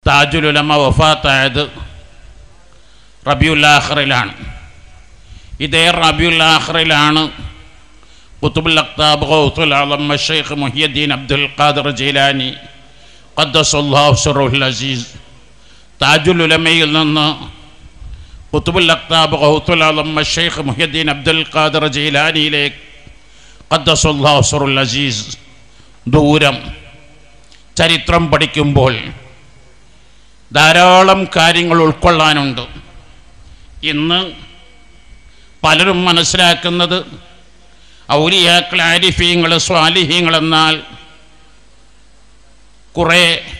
താജുലുലമ വഫാത്തായത് റബിയുല്ലാഹറിലാണ് ഇതേ റബിയുല്ലാഹറിലാണ് കുത്തുബുൽ അക്താബ് ഗൗത്തുൽ ആലം ഷെയ്ഖ് മുഹിയുദ്ദീൻ അബ്ദുൽ ഖാദർ ജീലാനി ഖദ്ദസുല്ലാഹു സുറുൽ അസീസ് താജുൽ ഉലമയിൽ നിന്ന് കുത്തുബുൽ അക്താബ് ഗൗത്തുൽ ആലം ഷെയ്ഖ് മുഹിയുദ്ദീൻ അബ്ദുൽ ഖാദർ ജീലാനിയിലേക്ക് ഖദ്ദസുല്ലാഹു സുറുൽ അസീസ് ദൂരം ചരിത്രം പഠിക്കുമ്പോൾ ധാരാളം കാര്യങ്ങൾ ഉൾക്കൊള്ളാനുണ്ട് ഇന്ന് പലരും മനസ്സിലാക്കുന്നത് ഔലിയാക്കൾ ആരിഫീങ്ങൾ സ്വാലിഹീങ്ങൾ എന്നാൽ കുറേ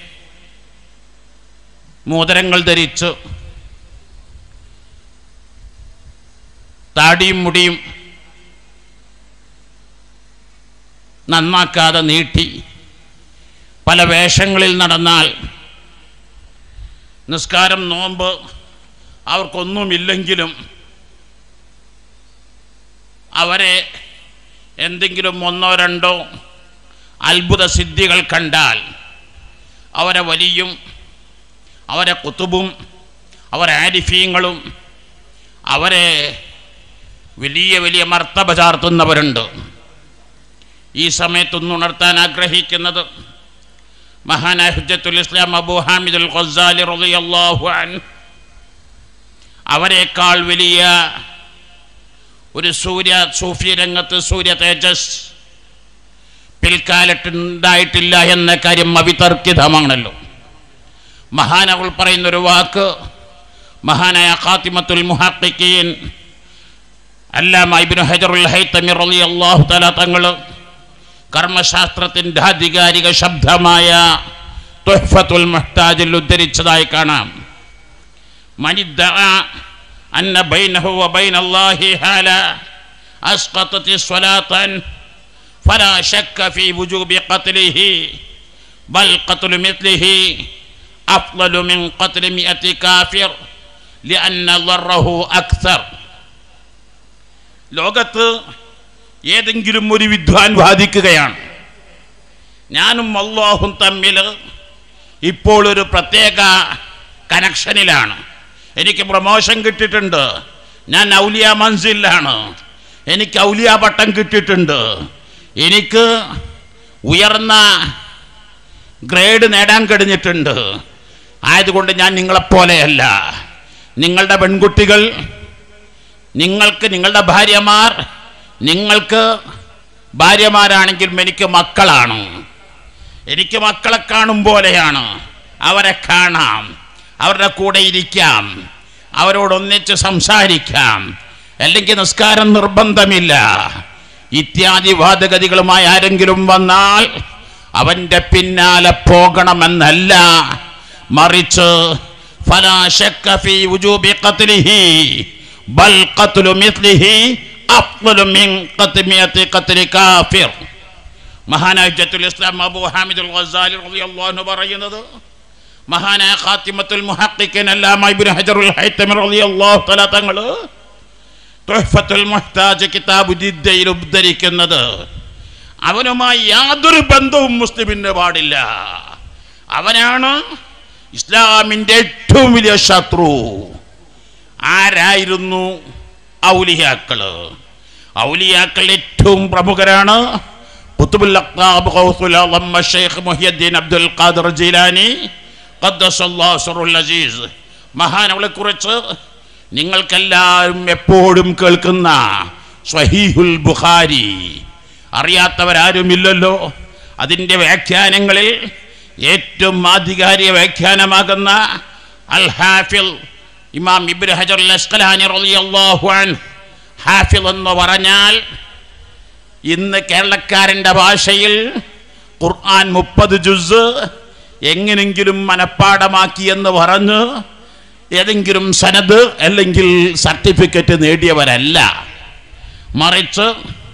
മോതിരങ്ങൾ ധരിച്ച് താടിയും മുടിയും നന്നാക്കാതെ നീട്ടി പല വേഷങ്ങളിൽ നടന്നാൽ നിസ്കാരം നോമ്പ് അവർക്കൊന്നുമില്ലെങ്കിലും അവരെ എന്തെങ്കിലും ഒന്നോ രണ്ടോ അത്ഭുത സിദ്ധികൾ കണ്ടാൽ അവരെ വലിയും അവരെ കുത്തുബും അവരെ ആരിഫീങ്ങളും അവരെ വലിയ വലിയ മർത്തബ ചാർത്തുന്നവരുണ്ട് ഈ സമയത്തൊന്ന് ഉണർത്താൻ ആഗ്രഹിക്കുന്നത് മഹാനായ ഹുജ്ജത്തുൽ ഇസ്ലാം അബു ഹാമിദുൽ ഖസാലി റളിയല്ലാഹു അൻഹു അവരെക്കാൾ വലിയ ഒരു സൂര്യ സൂഫി രംഗത്ത് സൂര്യ തേജസ് പിൽക്കാലത്ത് ഉണ്ടായിട്ടില്ല എന്ന കാര്യം അവിതർക്കിതമാണല്ലോ മഹാനവൾ പറയുന്നൊരു വാക്ക് മഹാനായ ഖാത്തിമത്തുൽ മുഹഖിഖീൻ അല്ലാമ ഇബ്നു ഹജറുൽ ഹൈത്തമി റളിയല്ലാഹു തആല തങ്ങൾ കർമ്മശാസ്ത്രത്തിൻ്റെ ആധികാരിക ശബ്ദമായ തുഹ്ഫത്തുൽ മുഹ്താജിൽ ഉദ്ധരിച്ചതായി കാണാം മനിദ്ദഅ അന്ന ബൈനഹു വബൈന അല്ലാഹി ഹാല അസ്ഖത്തത്തി സ്വലാത്തൻ ഫലാ ശക്ക ഫീ വുജൂബി ഖത്ലിഹി ബൽ ഖത്ലു മിത്ലിഹി അഫ്ളലു മിൻ ഖത്ലി മിഅത്തി കാഫിർ ലിഅന്ന ളറഹു അക്സർ ലോകത്ത് ഏതെങ്കിലും ഒരു വിദ്വാൻ വാദിക്കുകയാണ് ഞാനും അള്ളാഹും തമ്മിൽ ഇപ്പോൾ ഒരു പ്രത്യേക കണക്ഷനിലാണ് എനിക്ക് പ്രൊമോഷൻ കിട്ടിയിട്ടുണ്ട് ഞാൻ ഔലിയ മൻസിലാണ് എനിക്ക് ഔലിയ പട്ടം കിട്ടിയിട്ടുണ്ട് എനിക്ക് ഉയർന്ന ഗ്രേഡ് നേടാൻ കഴിഞ്ഞിട്ടുണ്ട് ആയതുകൊണ്ട് ഞാൻ നിങ്ങളെപ്പോലെയല്ല നിങ്ങളുടെ പെൺകുട്ടികൾ നിങ്ങൾക്ക് നിങ്ങളുടെ ഭാര്യമാർ നിങ്ങൾക്ക് ഭാര്യമാരാണെങ്കിലും എനിക്ക് മക്കളാണ് എനിക്ക് മക്കളെ കാണും പോലെയാണ് അവരെ കാണാം അവരുടെ കൂടെ ഇരിക്കാം അവരോടൊന്നിച്ച് സംസാരിക്കാം അല്ലെങ്കിൽ നിസ്കാരം നിർബന്ധമില്ല ഇത്യാദി വാദഗതികളുമായി ആരെങ്കിലും വന്നാൽ അവൻ്റെ പിന്നാലെ പോകണമെന്നല്ല മറിച്ച് ഫലാ ശക്ക ഫീ വുജൂബി ഖത്ലിഹി ബൽ ഖത്ലു മിത്ലിഹി അഫ്ളലു മിൻ ഖത്മിയത്തി ഖത്ലി കാഫിർ മഹാനായ ജത്തുൽ ഇസ്ലാം അബൂ ഹാമിദുൽ ഗസാലി റളിയല്ലാഹു അൻഹു പറയുന്നത് മഹാനായ ഖാത്തിമത്തുൽ മുഹഖിഖിൻ അല്ലാമ ഇബ്നു ഹജറുൽ ഹൈതമി റളിയല്ലാഹു തആല തങ്ങൾ തുഹ്ഫത്തുൽ മുഹ്താജ് കിതാബ് ജിദ്ദയിൽ ഉദ്ധരിക്കുന്നത് അവനുമായി യാതൊരു ബന്ധവും മുസ്ലിമിന് പാടില്ല അവനാണ് ഇസ്ലാമിൻ്റെ ഏറ്റവും വലിയ ശത്രു ആരായിരുന്നു ഔലിയാക്കള് ഔലിയാക്കൾ ഏറ്റവും പ്രമുഖരാണ് കുത്തുബുൽ അഖ്താബ് ഖൗസുൽ അളം ഷെയ്ഖ് മുഹിയുദ്ദീൻ അബ്ദുൽ ഖാദർ ജീലാനി ഖദ്ദസല്ലാഹു സിറുൽ അസീസ് മഹാനവളെ കുറിച്ച് നിങ്ങൾക്കെല്ലാവരും എപ്പോഴും കേൾക്കുന്ന സ്വഹീഹുൽ ബുഖാരി അറിയാത്തവരാരുമില്ലല്ലോ അതിൻ്റെ വ്യാഖ്യാനങ്ങളിൽ ഏറ്റവും ആധികാരിക വ്യാഖ്യാനമാകുന്ന അൽ ഹാഫിൽ ഇമാം ഇബ്നു ഹജർ അസ്കലാനി റളിയല്ലാഹു അൻഹു ഹാഫിൽ എന്ന് പറഞ്ഞാൽ ഇന്ന് കേരളക്കാരൻ്റെ ഭാഷയിൽ ഖുർആൻ മുപ്പത് ജുസ് എങ്ങനെങ്കിലും മനഃപ്പാടമാക്കി എന്ന് പറഞ്ഞ് ഏതെങ്കിലും സനത് അല്ലെങ്കിൽ സർട്ടിഫിക്കറ്റ് നേടിയവരല്ല മറിച്ച്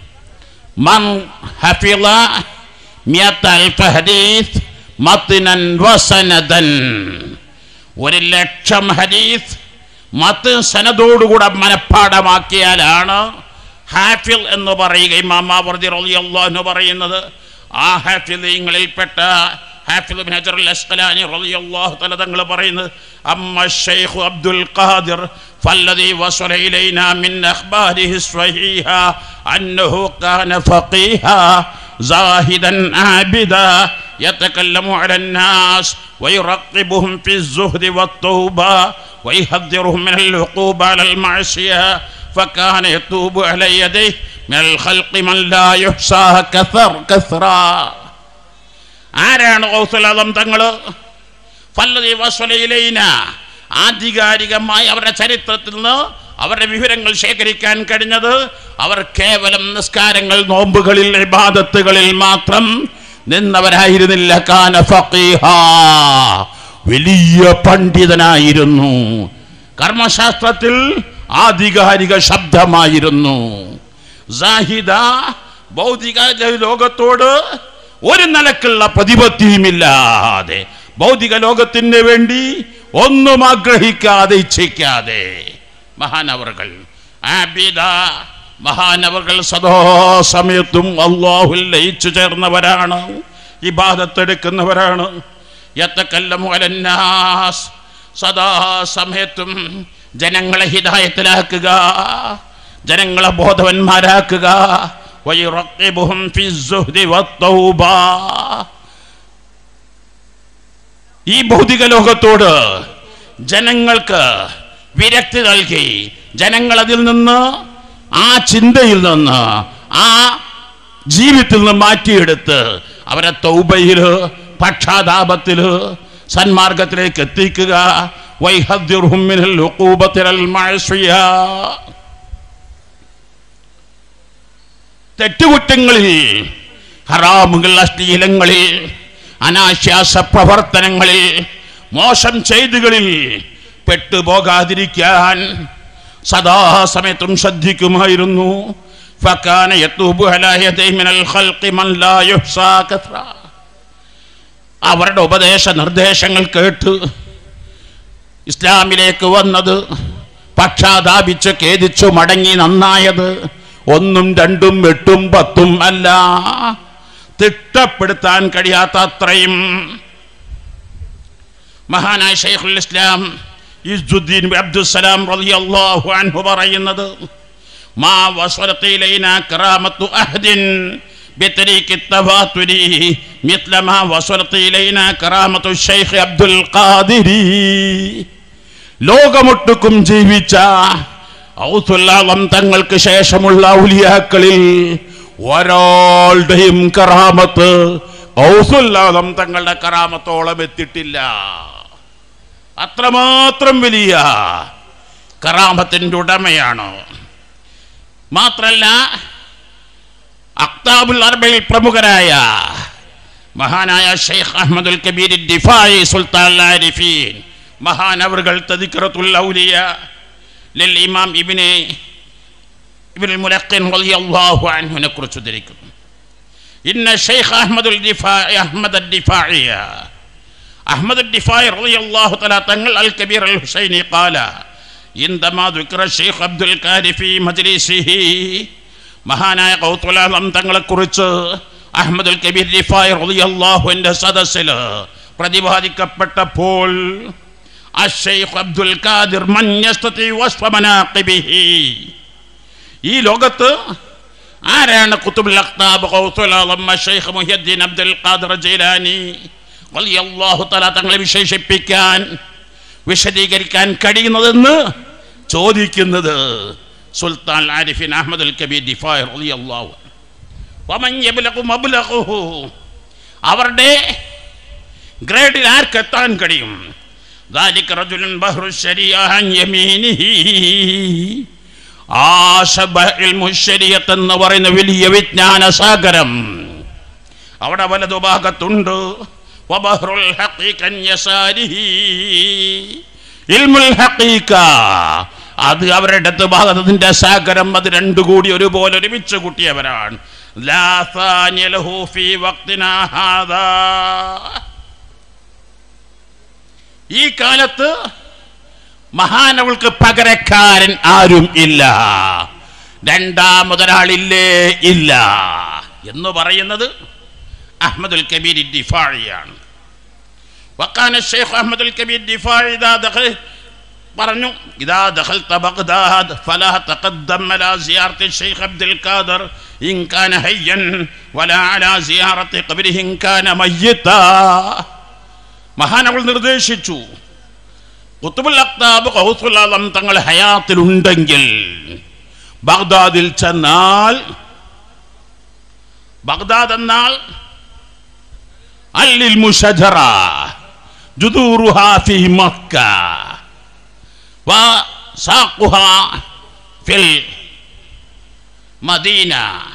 മൻ ഹഫിള മിയത്ത് അൽഫ ഹദീസ് മത്തിനൻ വസനദൻ ഒരു ലക്ഷം ഹദീസ് മത്ത് സനദോടുകൂടെ മനഃപ്പാടമാക്കിയാലാണ് ഹാഫിൽ എന്ന് പറയുക ഇമാമാവർദി റളിയല്ലാഹു പറയുന്നത് ആ ഹാഫിലിങ്ങളിൽപ്പെട്ട ഹാഫിദ് ബിൻ ഹജർ അൽ അസ്ഖലാനി റളിയല്ലാഹു തആല തങ്ങൾ പറയുന്നത് അമ്മ ഷൈഖ് അബ്ദുൽ ഖാദിർ فالذي وصل إلينا من أخباره الصحيحة أنه كان فقيها زاهدا عابدا يتكلم على الناس ويرقبهم في الزهد والتوبة ويحذرهم من العقوبة على المعصية فكان يتوب على يديه من الخلق من لا يحصى كثر كثرا ആരാണ് കൗസലാദം തങ്ങൾ ഫല്ലതി വസ്വലയിലൈന ആധികാരികമായി അവരുടെ ചരിത്രത്തിൽ നിന്ന് അവരുടെ വിവരങ്ങൾ ശേഖരിക്കാൻ കഴിഞ്ഞത് അവർ കേവലം നിസ്കാരങ്ങൾ നോമ്പുകളിൽ ഇബാദത്തുകളിൽ മാത്രം നിന്നവരായിരുന്നില്ല കാന ഫഖീഹാ. വലിയ പണ്ഡിതനായിരുന്നു കർമ്മശാസ്ത്രത്തിൽ ആധികാരിക ശബ്ദമായിരുന്നു സാഹിദ ഭൗതിക ലോകത്തോട് ഒരു നിലക്കുള്ള പ്രതിപത്തിയുമില്ലാതെ ഭൗതിക ലോകത്തിന് വേണ്ടി ഒന്നും ആഗ്രഹിക്കാതെ ഇച്ഛിക്കാതെ മഹാനവറുകൾ ആബിദ മഹാനവറുകൾ സദാ സമയത്തും അള്ളാഹുൽ ലയിച്ചു ചേർന്നവരാണ് ഇബാദത്തെടുക്കുന്നവരാണ് യത്തക്കല്ലമു അലന്നാസ് സദാ സമയത്തും ജനങ്ങളെ ഹിതായത്തിലാക്കുക ജനങ്ങളെ ബോധവന്മാരാക്കുക വയുറഖിബുഹും ഫി സുഹ്ദി വത്തൗബ ഈ ഭൗതിക ലോകത്തോട് ജനങ്ങൾക്ക് വിരക്തി നൽകി ജനങ്ങൾ അതിൽ നിന്ന് ആ ചിന്തയിൽ നിന്ന് ആ ജീവിതത്തിൽ നിന്ന് മാറ്റിയെടുത്ത് അവരെ തൗബയില് പക്ഷാതാപത്തില് സന്മാർഗത്തിലേക്ക് എത്തിക്കുക വൈഹദ്യുർഹും മിനൽ ഉഖൂബത്തിലൽ മഅസിയ തെറ്റുകുറ്റങ്ങളിൽ ഹറാമുകൾ അശ്ലീലങ്ങളിൽ അനാശ്വാസ പ്രവർത്തനങ്ങളിൽ മോശം ചെയ്തുകളിൽ പെട്ടുപോകാതിരിക്കാൻ സദാസമയത്തും ശ്രദ്ധിക്കുമായിരുന്നു فكان يتوب على يديه من الخلق من لا يحصى كثرة അവരുടെ ഉപദേശ നിർദ്ദേശങ്ങൾ കേട്ട് ഇസ്ലാമിലേക്ക് വന്നത് പക്ഷാതാപിച്ച് ഖേദിച്ചു മടങ്ങി നന്നായത് ഒന്നും രണ്ടും എട്ടും പത്തും അല്ല തിട്ടപ്പെടുത്താൻ കഴിയാത്ത അത്രയും മഹാനായ ഷെയ്ഖുൽ ഇസ്ലാം ഇസ്ദുദ്ദീൻ ബിൻ അബ്ദുസ്സലാം റളിയല്ലാഹു അൻഹു പറയുന്നത് മാ വസലത്തിലൈന കറാമത്തു അഹ്ദിൻ بطريق التواتر مثل ما وصلت إلينا كرامة الشيخ عبد القادر ലോകമൊട്ടുക്കും ജീവിച്ച ഔസുല്ലാളം തങ്ങൾക്ക് ശേഷമുള്ള ഔലിയാക്കളിൽ ഒരാളുടെയും കറാമത്ത് ഔസുല്ലാളം തങ്ങളുടെ കറാമത്തോളം എത്തിയിട്ടില്ല അത്രമാത്രം വലിയ കറാമത്തിൻ്റെ ഉടമയാണ് മാത്രല്ല അക്താബുൽ അർബയിൽ പ്രമുഖരായ മഹാനായ ഷെയ്ഖ് അഹമ്മദുൽ കബീർ ദിഫായി സുൽത്താൻ ആരിഫീൻ മഹാനവറുകൾ തദിക്കറത്തുൽ ഔലിയ ലിൽ ഇമാം ഇബ്നെ ഇബ്നുൽ മുലഖിൻ റളിയല്ലാഹു അൻഹുവിനെ കുറിച്ച് ഉദ്ധരിക്കുന്നു ഇന്ന ഷെയ്ഖ് അഹമ്മദുൽ ദിഫായി അഹമ്മദ് ദിഫായിയ അഹമ്മദ് ദിഫായി റളിയല്ലാഹു തആല തങ്ങൾ അൽ കബീർ അൽ ഹുസൈനി ഖാല ഇൻദമാ ദുക്ര ഷെയ്ഖ് അബ്ദുൽ കാരി ഫീ മജ്ലിസിഹി മഹാനായ കൗത്തുലാലം തങ്ങളെക്കുറിച്ച് അഹമ്മദുൽ കബീർ ദിഫായി റളിയല്ലാഹുവിൻ്റെ സദസ്സിൽ പ്രതിപാദിക്കപ്പെട്ടപ്പോൾ അഷെയ്ഖ് അബ്ദുൽ ഖാദിർ മൻ യസ്തതി വസ്ഫ മനാഖിബിഹി ഈ ലോകത്ത് ആരാണ് കുത്തുബുൽ അഖ്താബ് ഖൗസുൽ ആലം ഷെയ്ഖ് മുഹിയുദ്ദീൻ അബ്ദുൽ ഖാദിർ ജീലാനി റളിയല്ലാഹു തആല തങ്ങളെ വിശേഷിപ്പിക്കാൻ വിശദീകരിക്കാൻ കഴിയുന്നതെന്ന് ചോദിക്കുന്നത് സുൽത്താൻ ആരിഫിൻ അഹമ്മദുൽ കബീർ ദിഫായ് റളിയല്ലാഹു വമൻ യബ്ലഗു മബ്ലഗുഹു അവരുടെ ഗ്രേഡിൽ ആർക്കെത്താൻ കഴിയും ذلك رجل بحر الشريعة عن يمينه ആശബ ഇൽമുശരിയത്ത് എന്ന് പറയുന്ന വലിയ വിജ്ഞാന സാഗരം അവിടെ വലതു ഭാഗത്തുണ്ട് വബഹ്റുൽ ഹഖീഖ അൻ യസാരിഹി ഇൽമുൽ ഹഖീഖ അത് അവരുടെ അടുത്ത് ഭാഗത്തിന്റെ സാഗരം അത് രണ്ടു കൂടി ഒരുപോലെ ഒരുമിച്ച് കൂട്ടിയവരാണ് ലാ ഥാനിയ ലഹു ഫീ വഖ്തിനാ ഹാദാ ഈ കാലത്ത് മഹാനവൾക്ക് പകരക്കാരൻ ആരും ഇല്ല രണ്ടാമതൊരാളില്ലേ ഇല്ല എന്ന് പറയുന്നത് അഹമ്മദുൽ കബീർ ദിഫാഴിയാണ് വക്കാന ഷെയ്ഖ് അഹമ്മദുൽ കബീർ ദിഫാഇ ഇദാ ദഖൽ പറഞ്ഞു ഇദാ ദഖൽത ബഗ്ദാദ് ഫലാ തഖദ്ദം അലാ സിയാറത്തി ഷെയ്ഖ് അബ്ദുൽ ഖാദർ ഇൻ കാന ഹയ്യൻ വലാ അലാ സിയാറത്തി ഖബരിഹി ഇൻ കാന മയ്യിതാ മഹാനവൾ നിർദ്ദേശിച്ചു കുത്തുബുൽ അക്താബ് ഖൗസുൽ ആലം തങ്ങൾ ഹയാത്തിലുണ്ടെങ്കിൽ ബഗ്ദാദിൽ ചെന്നാൽ ബഗ്ദാദ് എന്നാൽ അല്ലിൽ മുഷജറ ജുദൂറുഹാ ഫി മക്ക വസാഖുഹാ ഫിൽ മദീന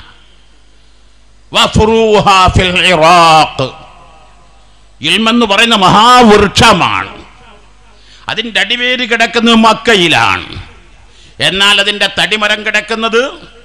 വഫുറൂഹാ ഫിൽ ഇറാഖ് ഇൽമെന്ന് പറയുന്ന മഹാവൃക്ഷമാണ് അതിൻ്റെ അടിവേര് കിടക്കുന്നത് മക്കയിലാണ് എന്നാൽ അതിൻ്റെ തടിമരം കിടക്കുന്നത്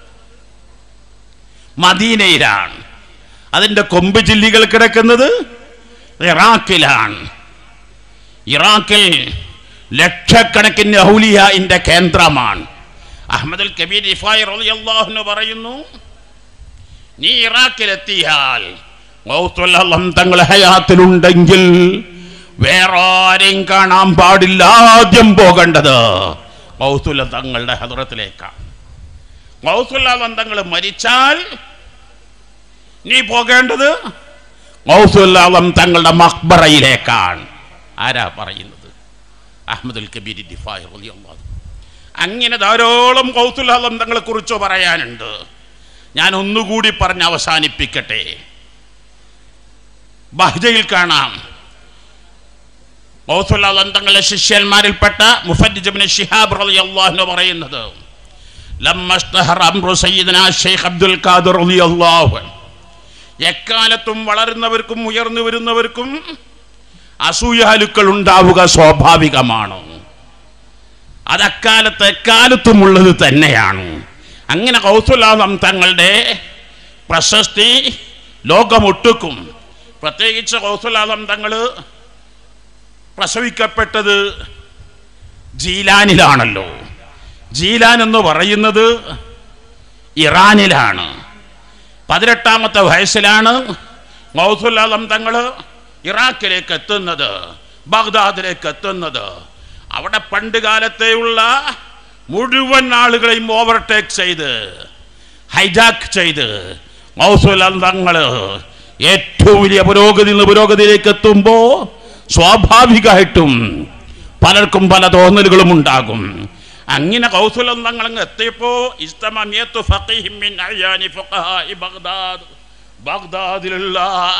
മദീനയിലാണ് അതിൻ്റെ കൊമ്പ് ചില്ലികൾ കിടക്കുന്നത് ഇറാഖിലാണ് ഇറാഖിൽ ലക്ഷക്കണക്കിന് ഔലിയായിൻ്റെ കേന്ദ്രമാണ് അഹമ്മദുൽ കബീർ ഇഫായി റളിയല്ലാഹു പറയുന്നു നീ ഇറാഖിലെത്തിയാൽ ഗൗത്തുൽ തങ്ങൾ ഹയാത്തിലുണ്ടെങ്കിൽ വേറെ ആരെയും കാണാൻ പാടില്ല ആദ്യം പോകേണ്ടത് ഗൗത്തുല്ല തങ്ങളുടെ ഹദറത്തിലേക്കാണ് ഗൗത്തുല്ല തങ്ങൾ മരിച്ചാൽ നീ പോകേണ്ടത് ഗൗസുല്ലാളം തങ്ങളുടെ മക്ബറയിലേക്കാണ് ആരാ പറയുന്നത് അഹമ്മദുൽ കബീർ ദിഫായ് റളിയല്ലാഹു അങ്ങനെ ധാരാളം കൗത്തുല്ലാളം തങ്ങളെ കുറിച്ച് പറയാനുണ്ട് ഞാൻ ഒന്നുകൂടി പറഞ്ഞ് അവസാനിപ്പിക്കട്ടെ ബഹ്ജയിൽ കാണാം കൗത്തുല്ലാളം തങ്ങളുടെ ശിഷ്യന്മാരിൽപ്പെട്ട മുഫദ്ദിജ് ഷിഹാബ് റളിയല്ലാഹു പറയുന്നത് ലമ്മസ്തഹർ അംറു സയ്യിദന ഷെയ്ഖ് അബ്ദുൽ ഖാദിർ റളിയല്ലാഹു അൻഹു എക്കാലത്തും വളരുന്നവർക്കും ഉയർന്നു വരുന്നവർക്കും അസൂയാലുക്കൾ ഉണ്ടാവുക സ്വാഭാവികമാണ് അത് അക്കാലത്ത് എക്കാലത്തും ഉള്ളത് തന്നെയാണ് അങ്ങനെ കൗസുലാദം തങ്ങളുടെ പ്രശസ്തി ലോകമൊട്ടുക്കും പ്രത്യേകിച്ച് കൗസുലാദം തങ്ങൾ പ്രസവിക്കപ്പെട്ടത് ജീലാനിലാണല്ലോ ജീലാൻ എന്ന് പറയുന്നത് ഇറാനിലാണ് പതിനെട്ടാമത്തെ വയസ്സിലാണ് മൗസുല്ലാദം തങ്ങൾ ഇറാഖിലേക്ക് എത്തുന്നത് ബഗ്ദാദിലേക്ക് എത്തുന്നത് അവിടെ പണ്ട് കാലത്തെയുള്ള മുഴുവൻ ആളുകളെയും ഓവർടേക്ക് ചെയ്ത് ഹൈജാക്ക് ചെയ്ത് മൗസുല്ലാദം തങ്ങൾ ഏറ്റവും വലിയ പുരോഗതി നിന്ന് പുരോഗതിയിലേക്ക് എത്തുമ്പോൾ സ്വാഭാവികമായിട്ടും പലർക്കും പല തോന്നലുകളും ഉണ്ടാകും അങ്ങനെ കൗസുലം തങ്ങളങ്ങ് എത്തിയപ്പോ ഇസ്തമമിയത്തു ഫഖീഹിം മിൻ അയ്യാനി ഫഖഹാഇ ബഗ്ദാദ് ബഗ്ദാദിലുള്ള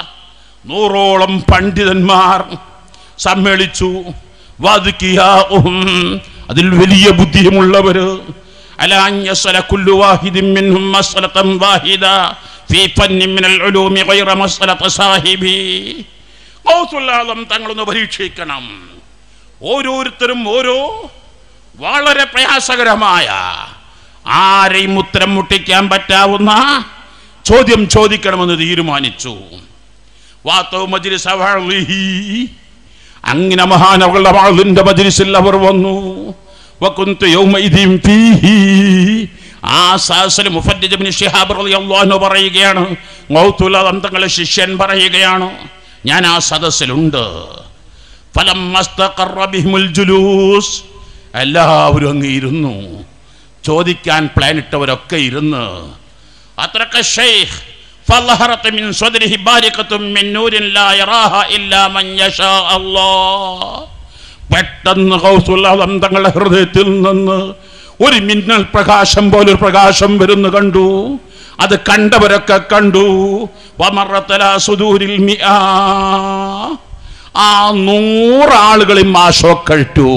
നൂറോളം പണ്ഡിതന്മാർ സമ്മേളിച്ചു വാദിക്കിയാഉഹും അതിൽ വലിയ ബുദ്ധിയുമുള്ളവര് അല അൻ യസ്അല കുല്ലു വാഹിദിൻ മിൻഹും മസ്അലതൻ വാഹിദ ഫീ ഫന്നിൻ മിനൽ ഉലൂമി ഗൈറ മസ്അലത സാഹിബി ഔസുല്ലാദം തങ്ങളൊന്ന് പരീക്ഷിക്കണം ഓരോരുത്തരും ഓരോ വളരെ പ്രയാസകരമായ ആരെയും ഉത്തരം മുട്ടിക്കാൻ പറ്റാവുന്ന ചോദ്യം ചോദിക്കണമെന്ന് തീരുമാനിച്ചു വാത്തോ മജ്ലിസ് അവളിഹി. അങ്ങനെ മഹാനവളുടെ വാളിന്റെ മജ്ലിസിൽ അവർ വന്നു വകുന്തു യൗമഇദിൻ ഫീഹി. ആ സാസിൽ മുഫദ്ദിജ് ഇബ്നു ശിഹാബ് റളിയല്ലാഹു അൻഹു പറയുകയാണ് മൗത്തുൽ തങ്ങളെ ശിഷ്യൻ പറയുകയാണ് ഞാൻ ആ സദസ്സിലുണ്ട് ഫലം ബിഹിമുൽ ജുലൂസ് എല്ലാവരും അങ്ങ് ഇരുന്നു ചോദിക്കാൻ പ്ലാൻ ഇട്ടവരൊക്കെ ഇരുന്ന് അത്രക്ക് ഷെയ്ഖ് فظهرت من صدره بارقة من نور لا يراها إلا من يشاء الله പെട്ടെന്ന് കൗസുല്ലാദം തങ്ങളുടെ ഹൃദയത്തിൽ നിന്ന് ഒരു മിന്നൽ പ്രകാശം പോലൊരു പ്രകാശം വരുന്നു കണ്ടു അത് കണ്ടവരൊക്കെ കണ്ടു വമറത്തല സുദൂരിൽ മിആ. ആ നൂറാളുകളും ആ ഷോക്കഴിട്ടു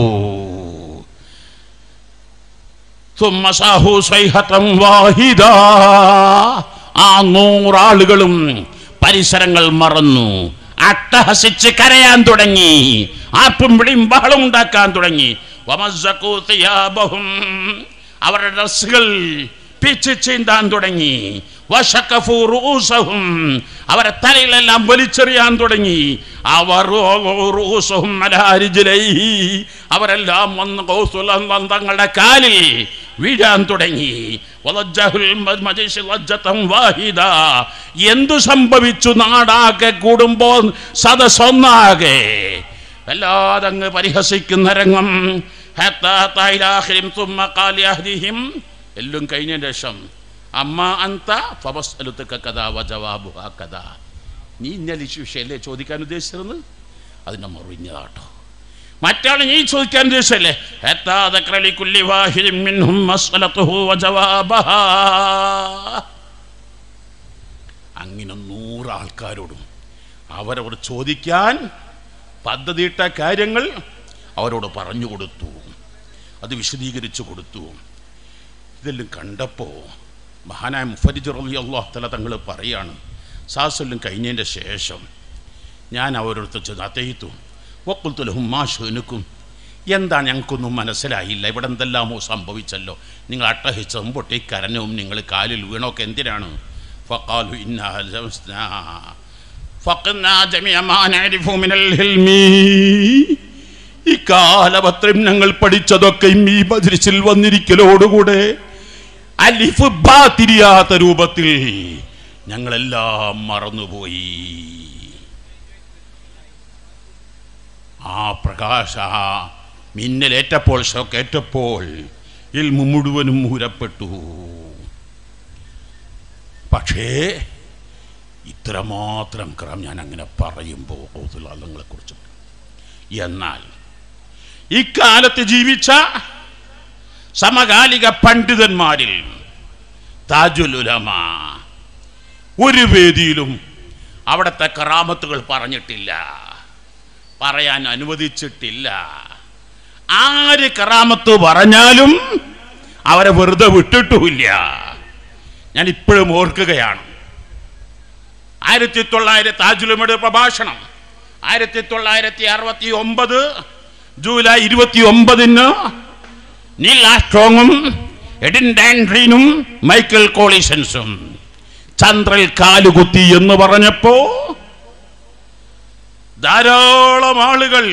ثم സാഹു സ്വൈഹത്തം വാഹിദ ആ നൂറാളുകളും പരിസരങ്ങൾ മറന്നു അട്ടഹസിച്ച് കരയാൻ തുടങ്ങി ആർപ്പും വിളിയും ബഹളം ഉണ്ടാക്കാൻ തുടങ്ങി വമസ്സഖൂ സിയാബഹും. അവരുടെ ഡ്രസ്സുകൾ പിച്ച് ചീന്താൻ തുടങ്ങി വശക്കഫൂ റൂസഹും. അവരെ തലയിലെല്ലാം വലിച്ചെറിയാൻ തുടങ്ങി അവർ റൂസഹും അലാ റിജ്ലൈഹി. അവരെല്ലാം വന്ന് കൗസുലം തങ്ങളുടെ കാലിൽ വീഴാൻ തുടങ്ങി വലജ്ജഹുൽ മജ്ലിസ് ലജ്ജത്തൻ വാഹിദ. എന്തു സംഭവിച്ചു നാടാകെ കൂടുമ്പോൾ സദസ്സൊന്നാകെ വല്ലാതെ അങ്ങ് പരിഹസിക്കുന്ന രംഗം ഹത്താ തായിലാഹിരിം തുമ്മ കാലിയാഹ്ദിഹിം എല്ലാം കഴിഞ്ഞതിന് ശേഷം അമ്മ അന്ത ഫബസ്അലുത്തുക കഥാ വജവാബുഹ കഥാ നീ ഇന്നലെ ഈ വിഷയമല്ലേ ചോദിക്കാൻ ഉദ്ദേശിച്ചിരുന്നത് അതിൻ്റെ മറിഞ്ഞതാട്ടോ മറ്റാൾ നീ ചോദിക്കാൻ ഉദ്ദേശിച്ചല്ലേ ഹത്താ ദക്ര ലികുല്ലി വാഹിദിൻ മിൻഹും മസ്അലതുഹു വജവാബഹാ അങ്ങനെ നൂറ് ആൾക്കാരോടും അവരവർ ചോദിക്കാൻ പദ്ധതിയിട്ട കാര്യങ്ങൾ അവരോട് പറഞ്ഞു കൊടുത്തു അത് വിശദീകരിച്ചു കൊടുത്തു ഇതെല്ലാം കണ്ടപ്പോൾ മഹാനായ മുഫരിജ് റലി അള്ളാഹ് തല തങ്ങൾ പറയാണ് സാസെല്ലാം കഴിഞ്ഞതിൻ്റെ ശേഷം ഞാൻ അവരടുത്ത് ചെന്ന് അതേത്തു വക്കുൽത്തുലഹും മാഷുനുക്കും എന്താ ഞങ്ങൾക്കൊന്നും മനസ്സിലായില്ല ഇവിടെ എന്തെല്ലാമോ സംഭവിച്ചല്ലോ നിങ്ങൾ അട്ടഹിച്ചതും പൊട്ടി കരഞ്ഞവും നിങ്ങൾ കാലിൽ വീണൊക്കെ എന്തിനാണ് ഫഖാലു ഇന്നാ ലമസ്നാ ഫഖ്നാ ജമിഅ മാ നഅരിഫു മിനൽ ഹിൽമി ഈ കാലപത്രം ഞങ്ങൾ പഠിച്ചതൊക്കെയും ഈ മജ്ലിസിൽ വന്നിരിക്കലോടുകൂടെ അലിഫ് ബാ തിരിയാത്ത രൂപത്തിൽ ഞങ്ങളെല്ലാം മറന്നുപോയി ആ പ്രകാശ ആ മിന്നലേറ്റപ്പോൾ ഷോക്കേറ്റപ്പോൾ ഇൽമു മുഴുവനും മൂരപ്പെട്ടു പക്ഷേ ഇത്രമാത്രം ക്രമം ഞാൻ അങ്ങനെ പറയുമ്പോൾ കൗതുലാലങ്ങളെ കുറിച്ച് എന്നാൽ ഇക്കാലത്ത് ജീവിച്ച സമകാലിക പണ്ഡിതന്മാരിൽ താജുൽ ഉലമ ഒരു വേദിയിലും അവിടുത്തെ കറാമത്തുകൾ പറഞ്ഞിട്ടില്ല പറയാൻ അനുവദിച്ചിട്ടില്ല ആര് കറാമത്ത് പറഞ്ഞാലും അവരെ വെറുതെ വിട്ടിട്ടുമില്ല ഞാൻ ഇപ്പോഴും ഓർക്കുകയാണ് ആയിരത്തി തൊള്ളായിരത്തി താജുലുമയുടെ പ്രഭാഷണം ആയിരത്തി തൊള്ളായിരത്തി അറുപത്തി ഒമ്പത് ജൂലൈ ഇരുപത്തി ഒമ്പതിന് നീൽ ആസ്ട്രോങ്ങും എഡിൻ ഡാൻഡ്രീനും മൈക്കൽ കോളിസൻസും ചന്ദ്രൽ കാലുകുത്തി എന്ന് പറഞ്ഞപ്പോ ധാരാളം ആളുകൾ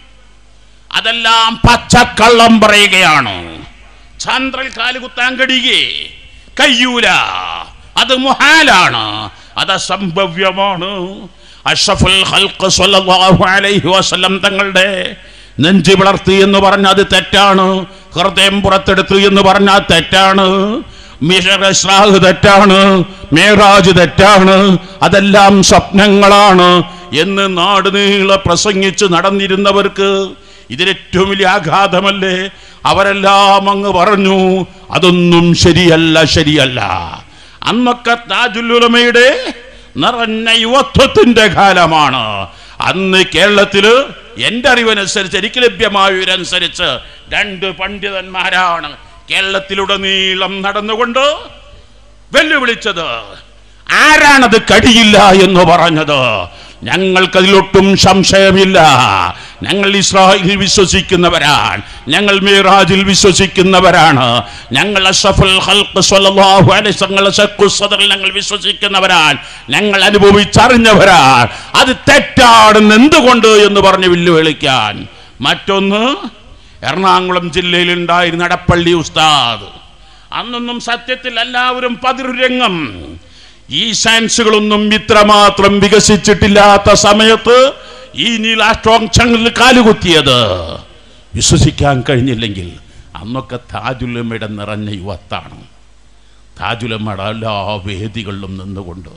അതെല്ലാം പച്ചക്കള്ളം പറയുകയാണ് ചന്ദ്രൽ കാലുകുത്താൻ കഴിയേ കയ്യൂല അത് മുഹാലാണ് അത് അസംഭവ്യമാണ് അഷ്റഫുൽ ഖൽഖ് സ്വല്ലല്ലാഹു അലൈഹി വസല്ലം തങ്ങളുടെ നെഞ്ചു പിളർത്തി എന്ന് പറഞ്ഞാൽ അത് തെറ്റാണ് ഹൃദയം പുറത്തെടുത്തു എന്ന് പറഞ്ഞാൽ തെറ്റാണ് മിഷറാഹ് തെറ്റാണ് മേറാജ് തെറ്റാണ് അതെല്ലാം സ്വപ്നങ്ങളാണ് എന്ന് നാട് നീളെ പ്രസംഗിച്ച് നടന്നിരുന്നവർക്ക് ഇതിലേറ്റവും വലിയ ആഘാതമല്ലേ അവരെല്ലാം അങ്ങ് പറഞ്ഞു അതൊന്നും ശരിയല്ല ശരിയല്ല അന്നൊക്കെ താജുല്ലുലമയുടെ നിറഞ്ഞ യുവത്വത്തിന്റെ കാലമാണ് അന്ന് കേരളത്തില് എൻ്റെ അറിവനുസരിച്ച് എനിക്ക് ലഭ്യമായവരനുസരിച്ച് രണ്ട് പണ്ഡിതന്മാരാണ് കേരളത്തിലുടനീളം നടന്നുകൊണ്ട് വെല്ലുവിളിച്ചത് ആരാണത് കഴിയില്ല എന്ന് പറഞ്ഞത് ഞങ്ങൾക്കതിലൊട്ടും സംശയമില്ല ഞങ്ങൾ ഇസ്രായേലിൽ വിശ്വസിക്കുന്നവരാണ് ഞങ്ങൾ മീറാജിൽ വിശ്വസിക്കുന്നവരാണ് ഞങ്ങൾ അഷ്റഫുൽ ഖൽഖ് സ്വല്ലല്ലാഹു അലൈഹി തങ്ങളുടെ സഖു സദറിൽ ഞങ്ങൾ വിശ്വസിക്കുന്നവരാണ് ഞങ്ങൾ അനുഭവിച്ചറിഞ്ഞവരാണ് അത് തെറ്റാണെന്ന് എന്തുകൊണ്ട് എന്ന് പറഞ്ഞ് വെല്ലുവിളിക്കാൻ മറ്റൊന്ന് എറണാകുളം ജില്ലയിൽ ഉണ്ടായിരുന്ന നടപ്പള്ളി ഉസ്താദ് അന്നൊന്നും സത്യത്തിൽ എല്ലാവരും പതിരുരംഗം ഈ സയൻസുകളൊന്നും ഇത്രമാത്രം വികസിച്ചിട്ടില്ലാത്ത സമയത്ത് ഈ നീലാസ്ട്രോങ് ചങ്ങളിൽ കാലുകുത്തിയത് വിശ്വസിക്കാൻ കഴിഞ്ഞില്ലെങ്കിൽ അന്നൊക്കെ താജുലമ്മയുടെ നിറഞ്ഞ യുവത്താണ് താജുലമ്മയുടെ എല്ലാ വേദികളിലും നിന്നുകൊണ്ട്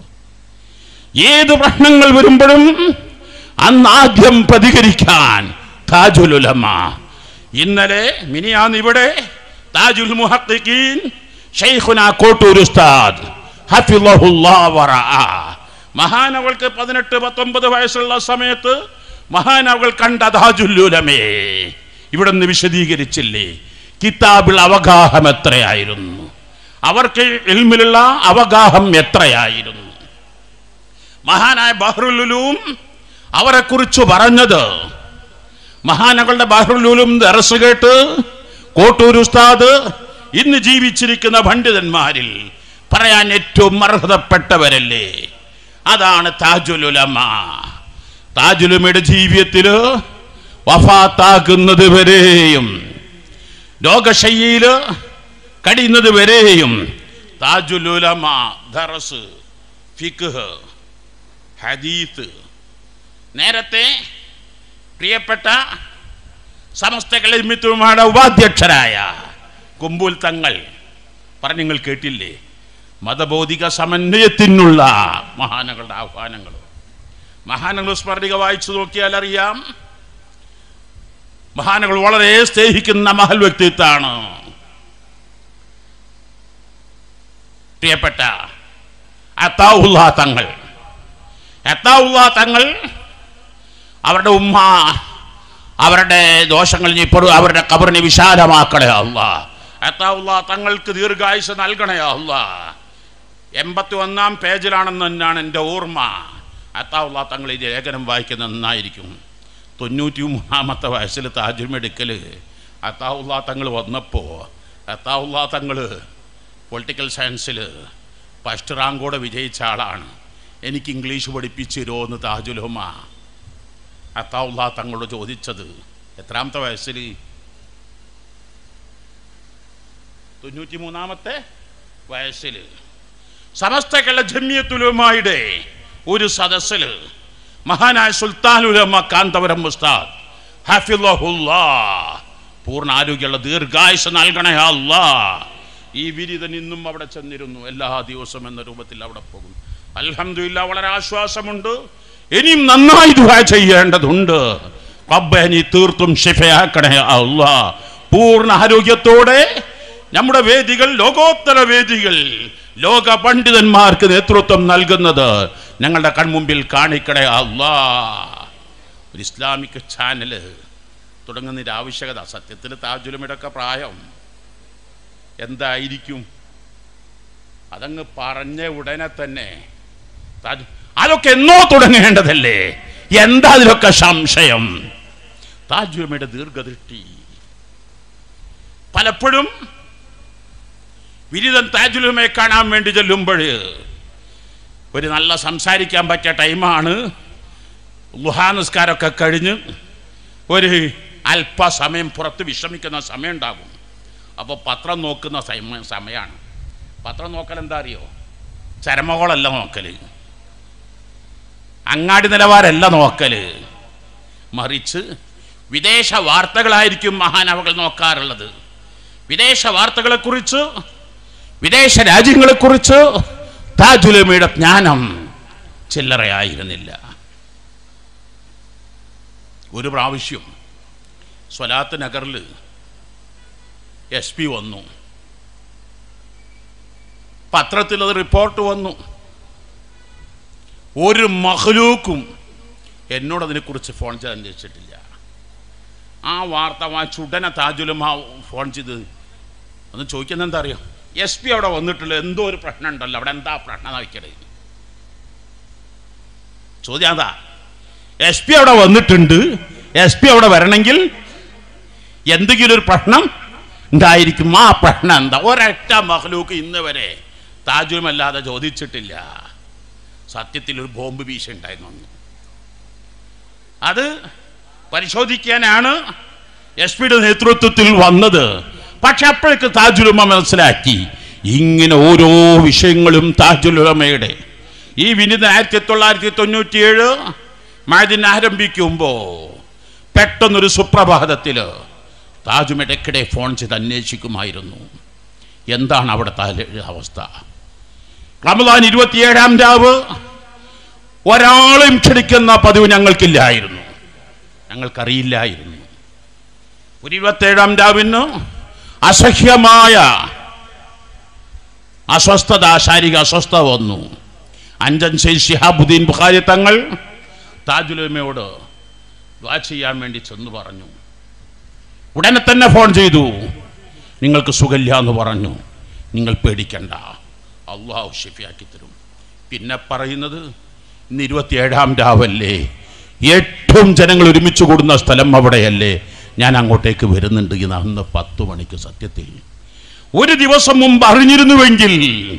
ഏത് പ്രശ്നങ്ങൾ വരുമ്പോഴും അന്ന് ആദ്യം പ്രതികരിക്കാൻ താജുലുലമ ഇന്നലെ മിനിയാന്ന് ഇവിടെ താജുൽ മുഹഖിഖീൻ ഷെയ്ഖുന കോട്ടൂർ ഉസ്താദ് ഹഫിളഹുല്ലാ വറഅ മഹാനവൾക്ക് പതിനെട്ട് പത്തൊമ്പത് വയസ്സുള്ള സമയത്ത് മഹാനവകൾ കണ്ട താജുല്ലുലമേ ഇവിടെ നിന്ന് വിശദീകരിച്ചില്ലേ കിതാബിൽ അവഗാഹം എത്രയായിരുന്നു അവർക്ക് ഇൽമിലുള്ള അവഗാഹം എത്രയായിരുന്നു മഹാനായ ബഹ്റുലുലും അവരെ കുറിച്ച് പറഞ്ഞത് മഹാനകളുടെ ബഹ്റുലുലും ദറസ് കേട്ട് കോട്ടൂർ ഉസ്താദ് ഇന്ന് ജീവിച്ചിരിക്കുന്ന പണ്ഡിതന്മാരിൽ പറയാൻ ഏറ്റവും അർഹതപ്പെട്ടവരല്ലേ അതാണ് താജുലുലമ താജുലുമയുടെ ജീവിതത്തില് വഫാത്താക്കുന്നത് വരെയും രോഗശയ്യയില് കടിയുന്നത് വരെയും താജുലുലമ ദറസ് ഫിഖ് ഹദീത്ത് നേരത്തെ പ്രിയപ്പെട്ട സമസ്ത കളിമിത്തുമാരുടെ ഉപാധ്യക്ഷരായ കുമ്പൂൽ തങ്ങൾ പറഞ്ഞു നിങ്ങൾ കേട്ടില്ലേ മതബോധിക സമന്വയത്തിനുള്ള മഹാനകളുടെ ആഹ്വാനങ്ങൾ മഹാനങ്ങൾ സ്മരണിക വായിച്ചു നോക്കിയാൽ അറിയാം മഹാനകൾ വളരെ സ്നേഹിക്കുന്ന മഹൽ വ്യക്തിത്വമാണ് പ്രിയപ്പെട്ട അത്താവുള്ള തങ്ങൾ അത്താവുള്ള തങ്ങൾ അവരുടെ ഉമ്മ അവരുടെ ദോഷങ്ങൾ നീ ഇപ്പോൾ അവരുടെ കബറിനെ വിശാലമാക്കണേ അല്ല അത്താവുള്ള തങ്ങൾക്ക് ദീർഘായുസ് നൽകണേ അല്ല എൺപത്തി ഒന്നാം പേജിലാണെന്ന് തന്നെയാണ് എൻ്റെ ഓർമ്മ അത്താവുള്ള തങ്ങൾ ഈ ലേഖനം വായിക്കുന്നത് നന്നായിരിക്കും തൊണ്ണൂറ്റി മൂന്നാമത്തെ വയസ്സിൽ താജ് മെഡിക്കൽ അത്താവുള്ള തങ്ങൾ വന്നപ്പോൾ അത്താവുള്ള തങ്ങൾ പൊളിറ്റിക്കൽ സയൻസിൽ ഫസ്റ്റ് റാങ്കോടെ വിജയിച്ച ആളാണ് എനിക്ക് ഇംഗ്ലീഷ് പഠിപ്പിച്ചു തരുമോ എന്ന് താജുലുമ അത്താവുള്ള തങ്ങളോട് ചോദിച്ചത് എത്രാമത്തെ വയസ്സിൽ തൊണ്ണൂറ്റി മൂന്നാമത്തെ വയസ്സിൽ സമസ്ത കേരള ജമ്യത്തുലുമായുടെ ഒരു സദസ്സിൽ മഹാനായ സുൽത്താൻ ഉലമ കാന്തപുരം മുസ്താദ് ഹഫിള്ളാ പൂർണ്ണ ആരോഗ്യമുള്ള ദീർഘായുസ് നൽകണേ അല്ലാ ഈ വിരിതൻ ഇന്നും അവിടെ ചെന്നിരുന്നു എല്ലാ ദിവസവും എന്ന രൂപത്തിൽ അവിടെ പോകും അൽഹംദുലില്ല വളരെ ആശ്വാസമുണ്ട് ഇനിയും നന്നായി ദുആ ചെയ്യേണ്ടതുണ്ട് റബ്ബേ നീ തീർത്തും ഷിഫയാക്കണേ അല്ലാ പൂർണ്ണ ആരോഗ്യത്തോടെ നമ്മുടെ വേദികൾ ലോകോത്തര വേദികൾ ലോക പണ്ഡിതന്മാർക്ക് നേതൃത്വം നൽകുന്നത് ഞങ്ങളുടെ കൺമുമ്പിൽ കാണിക്കണേ അല്ലാ ഒരു ഇസ്ലാമിക് ചാനല് തുടങ്ങുന്നതിൻ്റെ ആവശ്യകത സത്യത്തിൽ താജുലുമിടൊക്കെ പ്രായം എന്തായിരിക്കും അതങ്ങ് പറഞ്ഞ ഉടനെ തന്നെ താജ് അതൊക്കെ എന്നോ തുടങ്ങേണ്ടതല്ലേ എന്താ അതിലൊക്കെ സംശയം താജുലമയുടെ ദീർഘദൃഷ്ടി പലപ്പോഴും വിരിതൻ താജുലുമയെ കാണാൻ വേണ്ടി ചെല്ലുമ്പോൾ ഒരു നല്ല സംസാരിക്കാൻ പറ്റിയ ടൈമാണ് ലുഹാനസ്കാരമൊക്കെ കഴിഞ്ഞ് ഒരു അല്പസമയം പുറത്ത് വിശ്രമിക്കുന്ന സമയം ഉണ്ടാകും അപ്പോൾ പത്രം നോക്കുന്ന സമയ സമയമാണ് പത്രം നോക്കൽ എന്താ അറിയോ ചരമകോളല്ല നോക്കല് അങ്ങാടി നിലവാരമല്ല നോക്കല് മറിച്ച് വിദേശ വാർത്തകളായിരിക്കും മഹാനവകൾ നോക്കാറുള്ളത് വിദേശ വാർത്തകളെക്കുറിച്ച് വിദേശ രാജ്യങ്ങളെക്കുറിച്ച് താജുലമയുടെ ജ്ഞാനം ചില്ലറയായിരുന്നില്ല ഒരു പ്രാവശ്യം സ്വലാത്ത് നഗറിൽ എസ് പി വന്നു പത്രത്തിൽ അത് റിപ്പോർട്ട് വന്നു ഒരു മഹലൂക്കും എന്നോട് അതിനെക്കുറിച്ച് ഫോൺ ചെയ്ത് അന്വേഷിച്ചിട്ടില്ല ആ വാർത്ത വായിച്ച ഉടനെ താജുലമ ഫോൺ ചെയ്ത് ഒന്ന് ചോദിക്കുന്നത് എന്താ അറിയോ എസ് പി അവിടെ വന്നിട്ടില്ല എന്തോ ഒരു പ്രശ്നം ഉണ്ടല്ലോ അവിടെ എന്താ പ്രശ്നം നോക്കിയത് ചോദ്യം അതാ എസ് പി അവിടെ വന്നിട്ടുണ്ട് എസ് പി അവിടെ വരണമെങ്കിൽ എന്തെങ്കിലും ഒരു പ്രശ്നം ഉണ്ടായിരിക്കും ആ പ്രശ്നം എന്താ ഒരൊറ്റ മഹലൂക്ക് ഇന്ന് വരെ താജുമല്ലാതെ ചോദിച്ചിട്ടില്ല സത്യത്തിൽ ഒരു ബോംബ് ഭീഷണി ഉണ്ടായിരുന്നു അത് പരിശോധിക്കാനാണ് എസ് പിയുടെ നേതൃത്വത്തിൽ വന്നത് പക്ഷെ അപ്പോഴേക്ക് താജുലുമ മനസ്സിലാക്കി ഇങ്ങനെ ഓരോ വിഷയങ്ങളും താജുലുമയുടെ ഈ വിനിത ആയിരത്തി തൊള്ളായിരത്തി തൊണ്ണൂറ്റിയേഴ് മഴദിൻ ആരംഭിക്കുമ്പോൾ പെട്ടെന്നൊരു സുപ്രഭാതത്തിൽ താജും ഇടയ്ക്കിടെ ഫോൺ ചെയ്ത് അന്വേഷിക്കുമായിരുന്നു എന്താണ് അവിടുത്തെ ആ അവസ്ഥ റമദാൻ ഇരുപത്തിയേഴാം രാവ് ഒരാളെയും ക്ഷണിക്കുന്ന പതിവ് ഞങ്ങൾക്കില്ലായിരുന്നു ഞങ്ങൾക്കറിയില്ലായിരുന്നു ഒരു ഇരുപത്തേഴാം രാവിന് അസഹ്യമായ അസ്വസ്ഥത ശാരീരിക അസ്വസ്ഥത വന്നു അഞ്ചൻ സെയ്ദ് ഷിഹാബുദ്ദീൻ ബുഖാരി തങ്ങൾ താജുലമയോട് ദ്വാ ചെയ്യാൻ വേണ്ടി ചെന്ന് പറഞ്ഞു ഉടനെ തന്നെ ഫോൺ ചെയ്തു നിങ്ങൾക്ക് സുഖമില്ല എന്ന് പറഞ്ഞു നിങ്ങൾ പേടിക്കണ്ട അള്ളാഹു ഷിഫിയാക്കി തരും പിന്നെ പറയുന്നത് ഇന്ന് ഇരുപത്തിയേഴാം രാവല്ലേ ഏറ്റവും ജനങ്ങൾ ഒരുമിച്ച് കൂടുന്ന സ്ഥലം അവിടെയല്ലേ ഞാൻ അങ്ങോട്ടേക്ക് വരുന്നുണ്ട് ഇന്ന് അന്ന് പത്തു മണിക്ക് സത്യത്തിൽ ഒരു ദിവസം മുമ്പ് അറിഞ്ഞിരുന്നുവെങ്കിൽ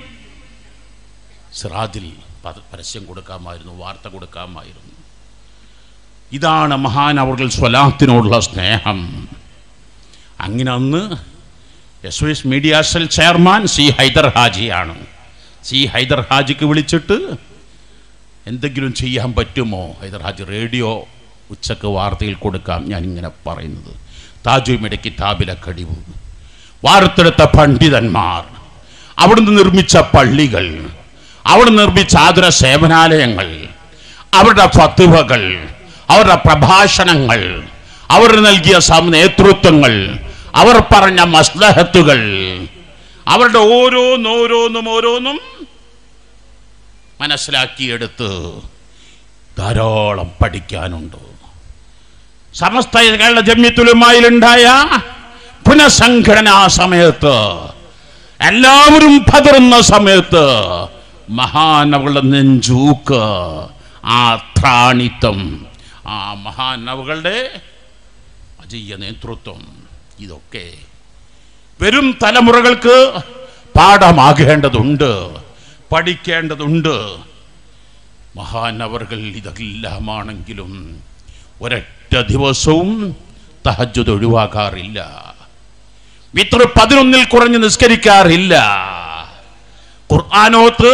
സിറാജിൽ പ- പരസ്യം കൊടുക്കാമായിരുന്നു വാർത്ത കൊടുക്കാമായിരുന്നു ഇതാണ് മഹാനവർകൾ സ്വലാത്തിനോടുള്ള സ്നേഹം അങ്ങനെ അന്ന് S S media cell chairman C Haidar ഹാജിയാണ് സി ഹൈദർ ഹാജിക്ക് വിളിച്ചിട്ട് എന്തെങ്കിലും ചെയ്യാൻ പറ്റുമോ ഹൈദർ ഹാജി റേഡിയോ ഉച്ചക്ക് വാർത്തയിൽ കൊടുക്കാം ഞാൻ ഇങ്ങനെ പറയുന്നത് താജുമിയുടെ കിതാബിലെ കഴിവ് വാർത്തെടുത്ത പണ്ഡിതന്മാർ അവിടുന്ന് നിർമ്മിച്ച പള്ളികൾ അവിടെ നിർമ്മിച്ച ആതുര സേവനാലയങ്ങൾ അവരുടെ ഫത്തുവകൾ അവരുടെ പ്രഭാഷണങ്ങൾ അവർ നൽകിയ സം നേതൃത്വങ്ങൾ അവർ പറഞ്ഞ മസ്ലഹത്തുകൾ അവരുടെ ഓരോന്നോരോന്നും ഓരോന്നും മനസ്സിലാക്കിയെടുത്ത് ധാരാളം പഠിക്കാനുണ്ട് സമസ്ത കേരള ജമ്യത്തുലുമായിലുണ്ടായ പുനഃസംഘടനാ സമയത്ത് എല്ലാവരും പതറുന്ന സമയത്ത് മഹാനവകളുടെ നെഞ്ചൂക്ക് ആ ത്രാണിത്വം ആ മഹാനവകളുടെ അജയ്യ നേതൃത്വം ഇതൊക്കെ വരും തലമുറകൾക്ക് പാഠമാകേണ്ടതുണ്ട് പഠിക്കേണ്ടതുണ്ട് മഹാനവറുകൾ ഇതെല്ലാമാണെങ്കിലും ഒരൊറ്റ ദിവസവും തഹജ്ജുദ് ഒഴിവാക്കാറില്ല വിത്ര പതിനൊന്നിൽ കുറഞ്ഞ് നിസ്കരിക്കാറില്ല ഖുർആാനോത്ത്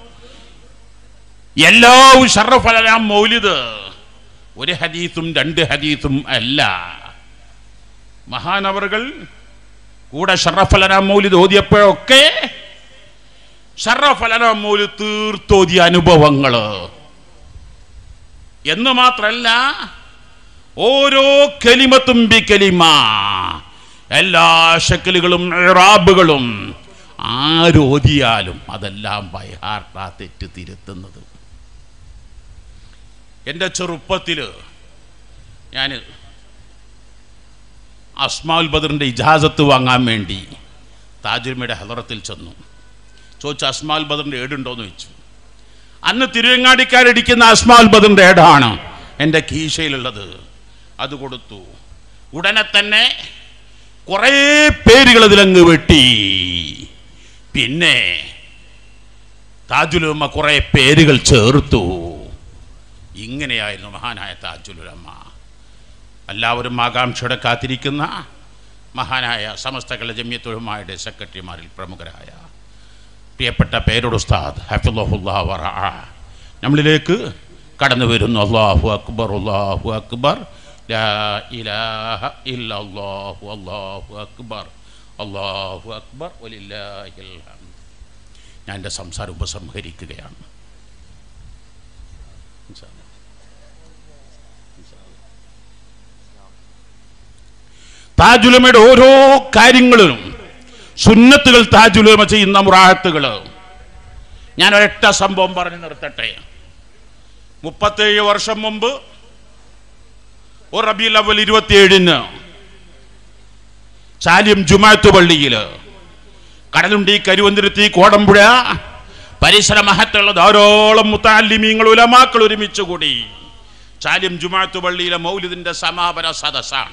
എല്ലാ ഷറഫലാം മൗലിദ് ഒരു ഹദീസും രണ്ട് ഹദീസും അല്ല മഹാനവറുകൾ കൂടെ ഷറഫലനാം മൗലിദ് ഓതിയപ്പോഴൊക്കെ ഷറഫലനാം മൗലിദ് തീർത്തോതിയ അനുഭവങ്ങള് എന്ന് മാത്രല്ല ഓരോ കലിമത്തും ബി കലിമ എല്ലാ ഷക്കലുകളും റാബുകളും ആരോധിയാലും അതെല്ലാം ബൈഹാർട്ടാ തെറ്റ് തിരുത്തുന്നത് എൻ്റെ ചെറുപ്പത്തിൽ ഞാൻ അസ്മാൽ ബദറിൻ്റെ ഇജാസത്ത് വാങ്ങാൻ വേണ്ടി താജുൽമയുടെ ഹലറത്തിൽ ചെന്നു ചോദിച്ചു അസ്മാൽ ബദറിൻ്റെ ഏടുണ്ടോയെന്ന് വെച്ചു അന്ന് തിരുവങ്ങാടിക്കാരടിക്കുന്ന അസ്മാൽ ബദറിൻ്റെ ഏടാണ് എൻ്റെ കീശയിലുള്ളത് അത് കൊടുത്തു ഉടനെ തന്നെ കുറേ പേരുകൾ അതിലങ്ങ് വെട്ടി പിന്നെ താജുലുമ്മ കുറേ പേരുകൾ ചേർത്തു ഇങ്ങനെയായിരുന്നു മഹാനായ താജുലുലമ്മ എല്ലാവരും ആകാംക്ഷയുടെ കാത്തിരിക്കുന്ന മഹാനായ സമസ്ത കല ജമ്യത്തുലമായുടെ സെക്രട്ടറിമാരിൽ പ്രമുഖരായ പ്രിയപ്പെട്ട പേരോട് ഉസ്താദ് ഹഫിള്ളാഹുല്ലാ വറ നമ്മളിലേക്ക് കടന്നു വരുന്നു അള്ളാഹു അക്ബർ അള്ളാഹു അക്ബർ ലാ ഇലാഹ ഇല്ലല്ലാഹു അല്ലാഹു അക്ബർ അല്ലാഹു അക്ബർ വലില്ലാഹിൽ ഹംദ് ഞാൻ എൻ്റെ സംസാരം ഉപസംഹരിക്കുകയാണ് ഇൻഷാ അല്ലാ. താജുലമയുടെ ഓരോ കാര്യങ്ങളിലും സുന്നത്തുകൾ താജുലമ ചെയ്യുന്ന മുറാഹത്തുകൾ ഞാൻ ഒരൊറ്റ സംഭവം പറഞ്ഞു നിർത്തട്ടെ മുപ്പത്തേഴ് വർഷം മുമ്പ് ഒരു റബീൽ അവൽ ഇരുപത്തിയേഴിന് ചാലിയം ജുമാത്ത് പള്ളിയിൽ കടലുണ്ടി കരുവന്തിരുത്തി കോടമ്പുഴ പരിസര മഹത്തുള്ള ധാരാളം മുത്താലിമീങ്ങൾ ഉലമാക്കൾ ഒരുമിച്ച് കൂടി ചാലിയം ജുമാത്ത് പള്ളിയിലെ മൗലിദിന്റെ സമാപന സദസ്സാണ്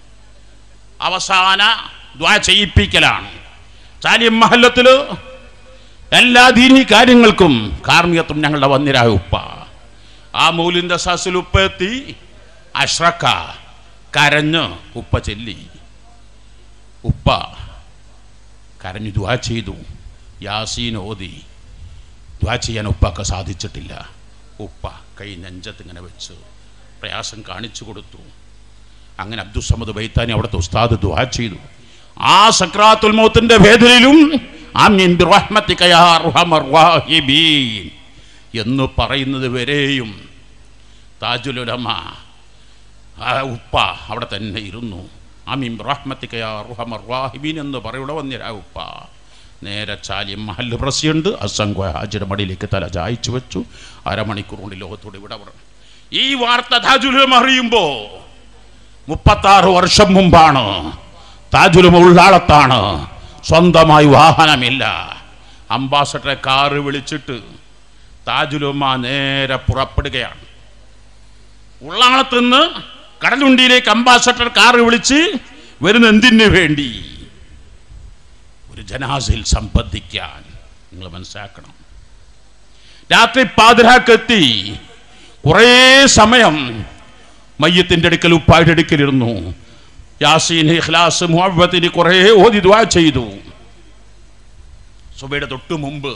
അവസാന ദ്വാ ചെയ്യിപ്പിക്കലാണ് ചാലിയം മഹല്ലത്തില് എല്ലാ ദീനി കാര്യങ്ങൾക്കും കാർമ്മികത്വം ഞങ്ങളുടെ വന്നിരായ ഉപ്പ ആ മൗലിന്റെ സസിൽ ഉപ്പ എത്തി അഷ്റക്ക കരഞ്ഞ് ഉപ്പ ചെല്ലി ഉപ്പ കരഞ്ഞു ദ്വാ ചെയ്തു യാസീൻ ഓതി ദ്വാ ചെയ്യാൻ ഉപ്പാക്ക് സാധിച്ചിട്ടില്ല ഉപ്പ കൈ നെഞ്ചത്ത് ഇങ്ങനെ വെച്ച് പ്രയാസം കാണിച്ചു കൊടുത്തു അങ്ങനെ അബ്ദുസമദ് ബൈത്താനി അവിടുത്തെ ഉസ്താദ് ദുആ ചെയ്തു ആ സക്രാത്തുൽ മൗത്തിന്റെ വേദനയിലും ആമീൻ ബിറഹ്മതിക യാ അർഹമർ റാഹിബീൻ എന്ന് പറയുന്നത് വരെയും താജുൽ ഉലമ ആ ഉപ്പ അവിടെ തന്നെ ഇരുന്നു ആമീൻ ബിറഹ്മതിക യാ അർഹമർ റാഹിബീൻ എന്ന് പറയുടെ വന്നിരാ ഉപ്പ നേരെ ചാലിയം മഹല്ല് പ്രസിഡന്റ് അസംഖ്യ ഹാജിയുടെ മടിയിലേക്ക് തല ചായച്ചു വെച്ചു അരമണിക്കൂർ കൊണ്ട് ലോകത്തോട് ഇവിടെ പറഞ്ഞു ഈ വാർത്ത താജുൽ ഉലമ അറിയുമ്പോൾ മുപ്പത്താറ് വർഷം മുമ്പാണ് താജുലും ഉള്ളാളത്താണ് സ്വന്തമായി വാഹനമില്ല അംബാസഡറെ കാറ് വിളിച്ചിട്ട് താജുലുമ്മ നേരെ പുറപ്പെടുകയാണ് ഉള്ളാളത്ത് നിന്ന് കടലുണ്ടിയിലേക്ക് അംബാസഡർ കാറ് വിളിച്ച് വരുന്ന എന്തിനു വേണ്ടി ഒരു ജനാസയിൽ സംബന്ധിക്കാൻ നിങ്ങൾ മനസ്സിലാക്കണം രാത്രി പാതിരാക്കെത്തി കുറേ സമയം മയ്യത്തിൻ്റെ അടുക്കൽ ഉപ്പായുടെ അടുക്കലിരുന്നു യാസീൻ ഇഖ്ലാസ് മുഹബത്തിന് കുറേ ഓതി ദ്വാ ചെയ്തു സുബയുടെ തൊട്ടു മുമ്പ്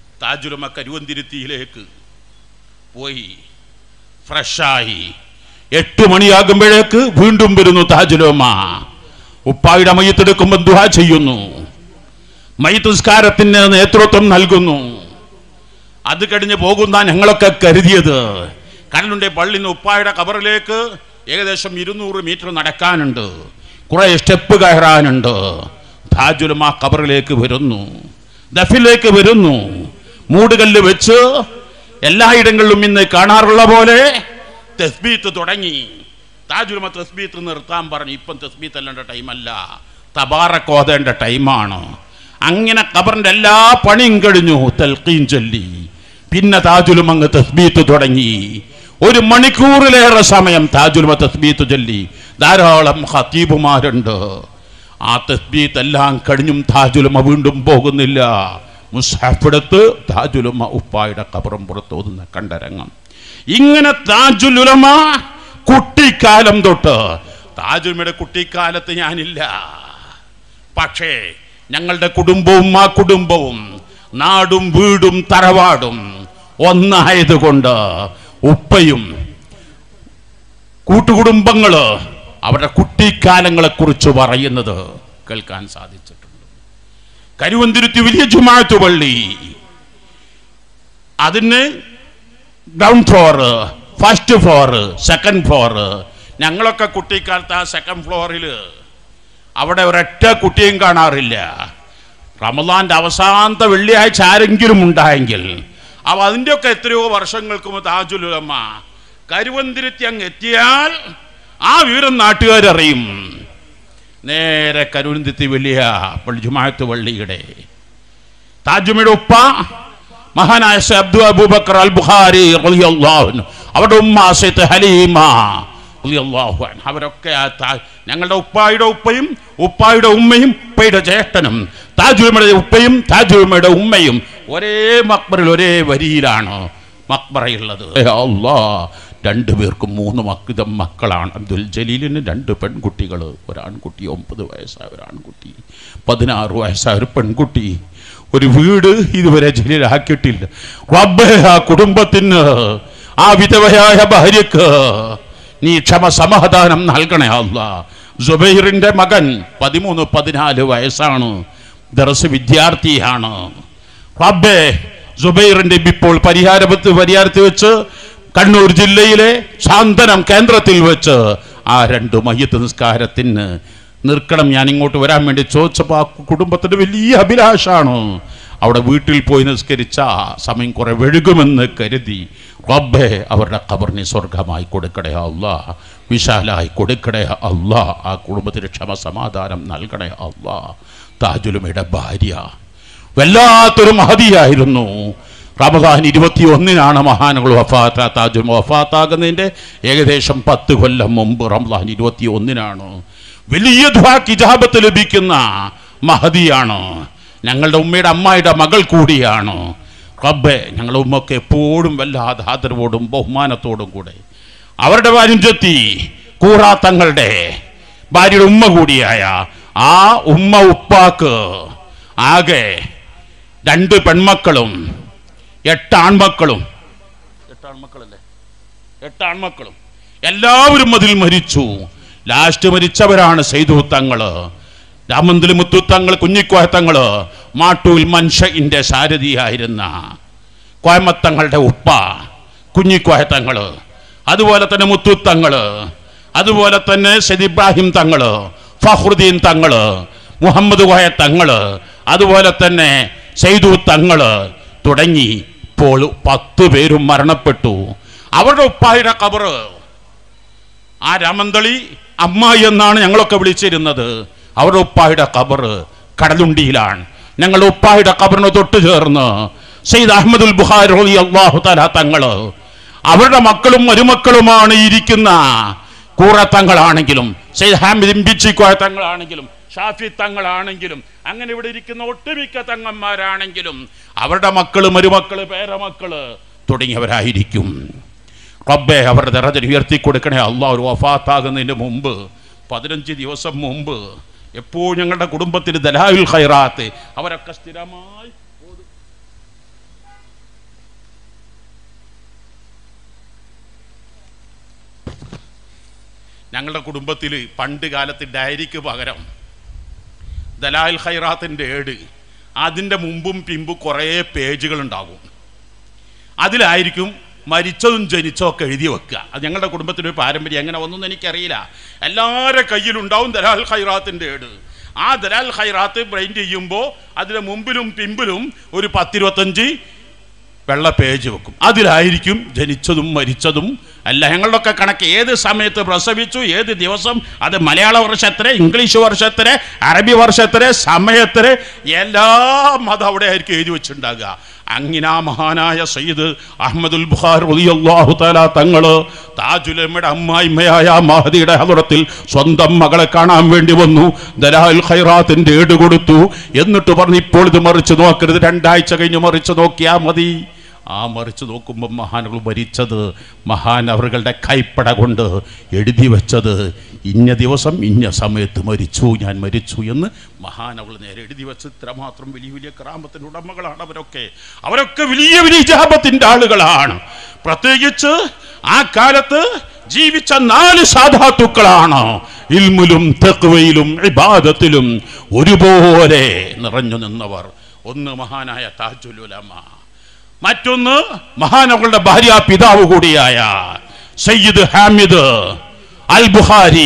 താജുലമ കരുവന്തിരുത്തിയിലേക്ക് പോയി ഫ്രഷായി എട്ട് മണിയാകുമ്പോഴേക്ക് വീണ്ടും വരുന്നു താജുലോമ ഉപ്പായുടെ മയ്യത്തെടുക്കുമ്പോൾ ദുഹ ചെയ്യുന്നു മയ്യത്തുസ്കാരത്തിന് നേതൃത്വം നൽകുന്നു അത് കഴിഞ്ഞ് പോകുന്ന ഞങ്ങളൊക്കെ കരുതിയത് കടലുണ്ടെ പള്ളിന്ന് ഉപ്പായുടെ കബറിലേക്ക് ഏകദേശം ഇരുന്നൂറ് മീറ്റർ നടക്കാനുണ്ട് കുറെ സ്റ്റെപ്പ് കയറാനുണ്ട് താജുലും ആ കബറിലേക്ക് വരുന്നു ദഫിലേക്ക് വരുന്നു മൂടുകല്ല് വെച്ച് എല്ലായിടങ്ങളിലും ഇന്ന് കാണാറുള്ള പോലെ തസ്ബീത്ത് തുടങ്ങി താജുലുമ തസ്ബീത്ത് നിർത്താൻ പറഞ്ഞു ഇപ്പം തസ്ബീത്ത് അല്ലേണ്ട ടൈമല്ല തബാറക്ക് ഓതേണ്ട ടൈമാണ് അങ്ങനെ ഖബറിന്റെ എല്ലാ പണിയും കഴിഞ്ഞു തൽക്കീൻ ചൊല്ലി പിന്നെ താജുലും അങ്ങ് തസ്ബീത്ത് തുടങ്ങി ഒരു മണിക്കൂറിലേറെ സമയം താജുലുമ തസ്ബീത്ത് ചൊല്ലി ധാരാളം ഹത്തീബുമാരുണ്ട് ആ തസ്ബീത്ത് എല്ലാം കഴിഞ്ഞും താജുലുമ വീണ്ടും പോകുന്നില്ല മുസാഫെടുത്ത് താജുലുമ ഉപ്പായുടെ കബറും പുറത്തോതുന്ന കണ്ടരംഗം ഇങ്ങനെ താജുലുലമ കുട്ടിക്കാലം തൊട്ട് താജുലമയുടെ കുട്ടിക്കാലത്ത് ഞാനില്ല പക്ഷേ ഞങ്ങളുടെ കുടുംബവും ആ കുടുംബവും നാടും വീടും തറവാടും ഒന്നായതുകൊണ്ട് ഉപ്പയും കൂട്ടുകുടുംബങ്ങള് അവരുടെ കുട്ടിക്കാലങ്ങളെ കുറിച്ച് പറയുന്നത് കേൾക്കാൻ സാധിച്ചിട്ടുണ്ട് കരുവന്തിരുത്തി വലിയ ജുമാഅത്ത് പള്ളി അതിന് ground floor first floor second floor ഞങ്ങളൊക്കെ കുട്ടിക്കാലത്ത് ആ സെക്കൻഡ് ഫ്ലോറിൽ അവിടെ ഒരൊറ്റ കുട്ടിയും കാണാറില്ല റമദാന്റെ അവസാനത്തെ വെള്ളിയാഴ്ച ആരെങ്കിലും ഉണ്ടായെങ്കിൽ അവ അതിൻ്റെയൊക്കെ എത്രയോ വർഷങ്ങൾക്ക് മുമ്പ് താജുലുലമ്മ കരുവന്തിരുത്തി അങ്ങ് എത്തിയാൽ ആ വിവരം നാട്ടുകാരറിയും നേരെ കരുവന്തിരുത്തി വലിയ പള്ളി ജുമാഅത്ത് പള്ളിയുടെ താജുമയുടെ ഉപ്പ മഹാനായ സയ്യിദ് അബ്ദു അബൂബക്കർ അൽ ബുഖാരി റളിയല്ലാഹു അൻഹു അവരുടെ ഉമ്മ സയ്യിദ് ഹലീമ റളിയല്ലാഹു അൻഹ അവരൊക്കെ ആ താ- ഞങ്ങളുടെ ഉപ്പായുടെ ഉപ്പയും ഉപ്പായുടെ ഉമ്മയും ഉപ്പയുടെ ജ്യേഷ്ഠനും താജുമയുടെ ഉപ്പയും താജുമയുടെ ഉമ്മയും ഒരേ മക്ബറിൽ ഒരേ വരിയിലാണ് മക്ബറയുള്ളത് ഏ അല്ലാ രണ്ടുപേർക്കും മൂന്ന് മക്കിതം മക്കളാണ് അബ്ദുൽ ജലീലിന് രണ്ട് പെൺകുട്ടികൾ ഒരാൺകുട്ടി ഒമ്പത് വയസ്സായ ഒരാൺകുട്ടി പതിനാറ് വയസ്സായ ഒരു പെൺകുട്ടി ഒരു വീട് ഇതുവരെ ജലീലാക്കിയിട്ടില്ല റബ്ബേ ആ കുടുംബത്തിന് ആ വിധവയായ ഭാര്യക്ക് നീ ക്ഷമ സമാധാനം നൽകണേ അല്ല ജുബൈറിന്റെ മകൻ പതിമൂന്ന് പതിനാല് വയസ്സാണ് ദർസ് വിദ്യാർത്ഥിയാണ് റബ്ബേ ജുബൈറിന്റെ ഇപ്പോൾ പരിഹാരപത്ത് പരിഹാരത്തിൽ വെച്ച് കണ്ണൂർ ജില്ലയിലെ ശാന്തനം കേന്ദ്രത്തിൽ വെച്ച് ആ രണ്ട് മയ്യത്ത് നിസ്കാരത്തിന് നിർക്കണം ഞാൻ ഇങ്ങോട്ട് വരാൻ വേണ്ടി ചോദിച്ചപ്പോൾ ആ കുടുംബത്തിന്റെ വലിയ അഭിലാഷാണ് അവിടെ വീട്ടിൽ പോയി നിസ്കരിച്ച സമയം കുറെ വെഴുകുമെന്ന് കരുതി റബ്ബേ അവരുടെ ഖബറിനെ സ്വർഗമായി കൊടുക്കണേ അല്ല വിശാലായി കൊടുക്കണേ അല്ല ആ കുടുംബത്തിന് ക്ഷമ സമാധാനം നൽകണേ അല്ല താജുലുമയുടെ ഭാര്യ വല്ലാത്തൊരു മഹതിയായിരുന്നു റമദാൻ ഇരുപത്തി ഒന്നിനാണ് മഹാനുകൾ വഫാത്ത താജുൽ വഫാത്താകുന്നതിൻ്റെ ഏകദേശം പത്ത് കൊല്ലം മുമ്പ് റമദാൻ ഇരുപത്തി ഒന്നിനാണ് വലിയ ദ്വാ കിജാബത്ത് ലഭിക്കുന്ന മഹതിയാണ് ഞങ്ങളുടെ ഉമ്മയുടെ അമ്മായിയുടെ മകൾ കൂടിയാണ് റബ്ബെ ഞങ്ങളുടെ ഉമ്മക്ക് എപ്പോഴും വല്ലാതെ ആദരവോടും ബഹുമാനത്തോടും കൂടെ അവരുടെ വാരിഞ്ചെത്തി കൂറാത്തങ്ങളുടെ ഭാര്യയുടെ ഉമ്മ കൂടിയായ ആ ഉമ്മ ഉപ്പാക്ക് ആകെ രണ്ട് പെൺമക്കളും എട്ട് ആൺമക്കളും എട്ട് ആൺമക്കളല്ലേ എട്ട് ആൺമക്കളും എല്ലാവരും അതിൽ മരിച്ചു ലാസ്റ്റ് മരിച്ചവരാണ് സെയ്തു തങ്ങള് രാമന്തിൽ മുത്തുത്തങ്ങൾ കുഞ്ഞിക്കോയത്തങ്ങള് മാട്ടൂൽ മൻഷയിന്റെ സാരഥിയായിരുന്ന കോയമത്തങ്ങളുടെ ഉപ്പ കുഞ്ഞിക്കോയത്തങ്ങള് അതുപോലെ തന്നെ മുത്തുത്തങ്ങള് അതുപോലെ തന്നെ സയ്യിദ് ഇബ്രാഹിം തങ്ങള് ഫഹ്റുദ്ദീൻ തങ്ങള് മുഹമ്മദ് കോയ തങ്ങള് അതുപോലെ തന്നെ സെയ്തു തങ്ങള് തുടങ്ങി ഇപ്പോൾ പത്ത് പേരും മരണപ്പെട്ടു അവരുടെ ഉപ്പായുടെ കബറ് ആ രാമന്തളി അമ്മായി എന്നാണ് ഞങ്ങളൊക്കെ വിളിച്ചിരുന്നത് അവരുടെ ഉപ്പായുടെ കബറ് കടലുണ്ടിയിലാണ് ഞങ്ങളുടെ ഉപ്പായുടെ കബറിന് തൊട്ട് ചേർന്ന് സെയ്ദ് അഹമ്മദുൽ ബുഖാരി റളി അള്ളാഹു തല തങ്ങള് അവരുടെ മക്കളും മരുമക്കളുമാണ് ഈ ഇരിക്കുന്ന കൂറത്തങ്ങളാണെങ്കിലും സെയ്ദ് ഹാമിദ് ഇമ്പിച്ചിക്കോയ തങ്ങളാണെങ്കിലും ഷാഫി തങ്ങളാണെങ്കിലും അങ്ങനെ ഇവിടെ ഇരിക്കുന്ന ഒട്ടുമിക്ക തങ്ങന്മാരാണെങ്കിലും അവരുടെ മക്കള് മരുമക്കള് പേരമക്കള് തുടങ്ങിയവരായിരിക്കും റബ്ബെ അവരുടെ ദറജ ഉയർത്തി കൊടുക്കണേ അള്ളാഹ് ഒരു വഫാത്താകുന്നതിന് മുമ്പ് പതിനഞ്ച് ദിവസം മുമ്പ് എപ്പോഴും ഞങ്ങളുടെ കുടുംബത്തിന് ദലായുൽ ഖൈറാത്ത് അവരൊക്കെ സ്ഥിരമായി ഓതും. ഞങ്ങളുടെ കുടുംബത്തിൽ പണ്ട് കാലത്ത് ഡയറിക്ക് പകരം ദലാൽ ഖൈറാത്തിൻ്റെ ഏട് അതിൻ്റെ മുമ്പും പിമ്പും കുറേ പേജുകൾ ഉണ്ടാകും അതിലായിരിക്കും മരിച്ചതും ജനിച്ചതും ഒക്കെ എഴുതി വെക്കുക അത് ഞങ്ങളുടെ കുടുംബത്തിൻ്റെ ഒരു പാരമ്പര്യം എങ്ങനെ വന്നൊന്നും എനിക്കറിയില്ല എല്ലാവരുടെ കയ്യിലുണ്ടാവും ദലാൽ ഖൈറാത്തിൻ്റെ ഏട് ആ ദലാൽ ഖൈറാത്ത് ബ്രെയിൻ ചെയ്യുമ്പോൾ അതിൻ്റെ മുമ്പിലും പിമ്പിലും ഒരു പത്തിരുപത്തഞ്ച് വെള്ള പേജ് വെക്കും അതിലായിരിക്കും ജനിച്ചതും മരിച്ചതും അല്ല ഞങ്ങളുടെയൊക്കെ കണക്ക് ഏത് സമയത്ത് പ്രസവിച്ചു ഏത് ദിവസം അത് മലയാള വർഷത്തിലെ ഇംഗ്ലീഷ് വർഷത്തിലെ അറബി വർഷത്തിലെ സമയത്തിലെ എല്ലാ മതം അവിടെ ആയിരിക്കും എഴുതി വെച്ചിട്ടുണ്ടാകുക അങ്ങനെ ആ മഹാനായ സയ്യിദ് അഹമ്മദുൽ ബുഖാർ റളിയല്ലാഹു തആല തങ്ങള് താജുലമ്മയുടെ അമ്മായിമ്മയായ മഹദിയുടെ ഹദറത്തിൽ സ്വന്തം മകളെ കാണാൻ വേണ്ടി വന്നു ദലാൽ ഖൈറാത്തിന്റെ ഏട് കൊടുത്തു എന്നിട്ട് പറഞ്ഞു ഇപ്പോൾ ഇത് മറിച്ച് നോക്കരുത് രണ്ടാഴ്ച കഴിഞ്ഞ് മറിച്ച് നോക്കിയാ മതി ആ മറിച്ച് നോക്കുമ്പോൾ മഹാനുകൾ മരിച്ചത് മഹാൻ അവരുടെ കൈപ്പട കൊണ്ട് എഴുതി വെച്ചത് ഇന്ന ദിവസം ഇന്ന സമയത്ത് മരിച്ചു ഞാൻ മരിച്ചു എന്ന് മഹാനവൾ നേരെ എഴുതി വെച്ച് ഇത്രമാത്രം വലിയ വലിയ ക്രാമത്തിൻ്റെ ഉടമകളാണ് അവരൊക്കെ അവരൊക്കെ വലിയ വലിയ ജാപത്തിൻ്റെ ആളുകളാണ് പ്രത്യേകിച്ച് ആ കാലത്ത് ജീവിച്ച നാല് സാധാത്തുക്കളാണ് ഇൽമുലും തെക്കുവയിലും ഇബാദത്തിലും ഒരുപോലെ നിറഞ്ഞു നിന്നവർ ഒന്ന് മഹാനായ താജുലുലമ മറ്റൊന്ന് മഹാനവളുടെ ഭാര്യ പിതാവ് കൂടിയായ സയ്യിദ് ഹാമിദ് അൽ ബുഹാരി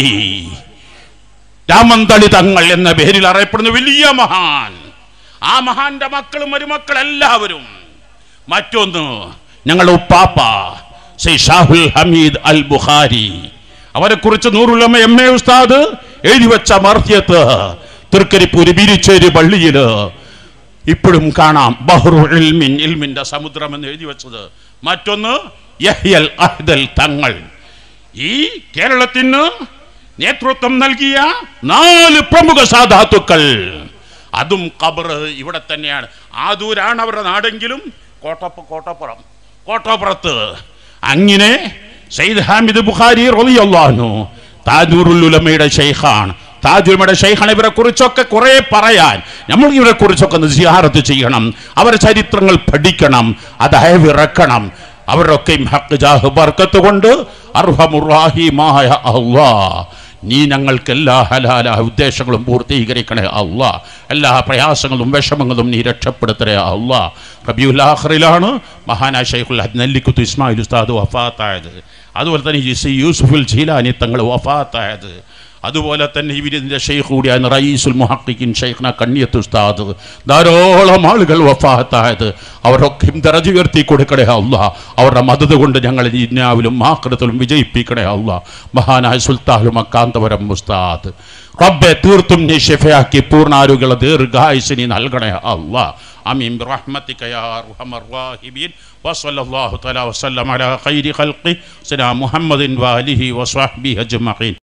രാമന്തളി തങ്ങൾ എന്ന പേരിൽ അറിയപ്പെടുന്ന വലിയ മഹാൻ ആ മഹാന്റെ മക്കളും മരുമക്കൾ എല്ലാവരും മറ്റൊന്ന് ഞങ്ങളുടെ ഉപ്പാപ്പ ശ്രീ ഷാഹുൽ ഹമീദ് അൽ ബുഖാരി അവരെ കുറിച്ച് നൂറുലമ എം എ ഉസ്താദ് എഴുതി വെച്ച മർത്യത്ത് തൃക്കരിപ്പൂര് ബിരിച്ചേരി പള്ളിയില് ഇപ്പോഴും കാണാം ബഹ്റു ഇൽമിൻ ഇൽമിന്റെ സമുദ്രം എന്ന് എഴുതി വെച്ചത് മറ്റൊന്ന് യഹ്യൽ അഹ്ദൽ തങ്ങൾ ഈ കേരളത്തിന് നേതൃത്വം നൽകിയ നാല് പ്രമുഖ സാധാത്തുക്കൾ അതും ഖബർ ഇവിടെ തന്നെയാണ് ആദൂരാണ് അവരുടെ നാടെങ്കിലും കോട്ടപ്പ കോട്ടപ്പുറം കോട്ടപ്പുറത്ത് അങ്ങനെ സയ്യിദ് ഹാമിദ് ബുഖാരി റളിയല്ലാഹു താജൂറുൽ ഉലമയുടെ ഷെയ്ഖാണ് താജുലമയുടെ ഷെയ്ഖാണ് ഇവരെ കുറിച്ചൊക്കെ കുറെ പറയാൻ നമ്മൾ ഇവരെ കുറിച്ചൊക്കെ ഒന്ന് സിയാറത്ത് ചെയ്യണം അവരുടെ ചരിത്രങ്ങൾ പഠിക്കണം അത് അയവിറക്കണം അവരൊക്കെയും ഹക്ക് ജാഹ് ബർക്കത്ത് കൊണ്ട് അർഹമുറാഹിമായ അള്ളാ നീ ഞങ്ങൾക്ക് എല്ലാ ഹലാല ഉദ്ദേശങ്ങളും പൂർത്തീകരിക്കണേ അള്ളാ എല്ലാ പ്രയാസങ്ങളും വിഷമങ്ങളും നീ രക്ഷപ്പെടുത്തണേ അള്ളാ റബിയുൽ ആഖറിലാണ് മഹാനാ ഷെയ്ഖുൽ നെല്ലിക്കുത്ത് ഇസ്മായിൽ ഉസ്താദ് വഫാത്തായത് അതുപോലെ തന്നെ ഈ സി യൂസുഫുൽ ജീലാനി തങ്ങൾ വഫാത്തായത് അതുപോലെ തന്നെ ഇവരിതിൻ്റെ ഷെയ്ഖ് കൂടിയാണ് റയീസുൽ മുഹക്കിൻ ഷെയ്ഖ്ന കണ്ണിയത്ത് ഉസ്താദ് ധാരാളം ആളുകൾ വഫാത്തായത് അവരൊക്കെയും ദറജ ഉയർത്തി കൊടുക്കണേ അല്ല അവരുടെ മദത് കൊണ്ട് ഞങ്ങൾ ഇന്നാവിലും ആക്രത്തിലും വിജയിപ്പിക്കണേ അല്ല മഹാനായ സുൽത്താനും അക്കാന്തപുരം ഉസ്താദ് റബ്ബെ തീർത്തും നീ ഷിഫയാക്കി പൂർണ്ണാരോഗ്യമുള്ള ദീർഘായുസിനി നൽകണേ അല്ല അമീൻ برحمتك يا ارحم الراحمين وصلى الله تعالى وسلم على خير خلقه سيدنا محمد واله وصحبه اجمعين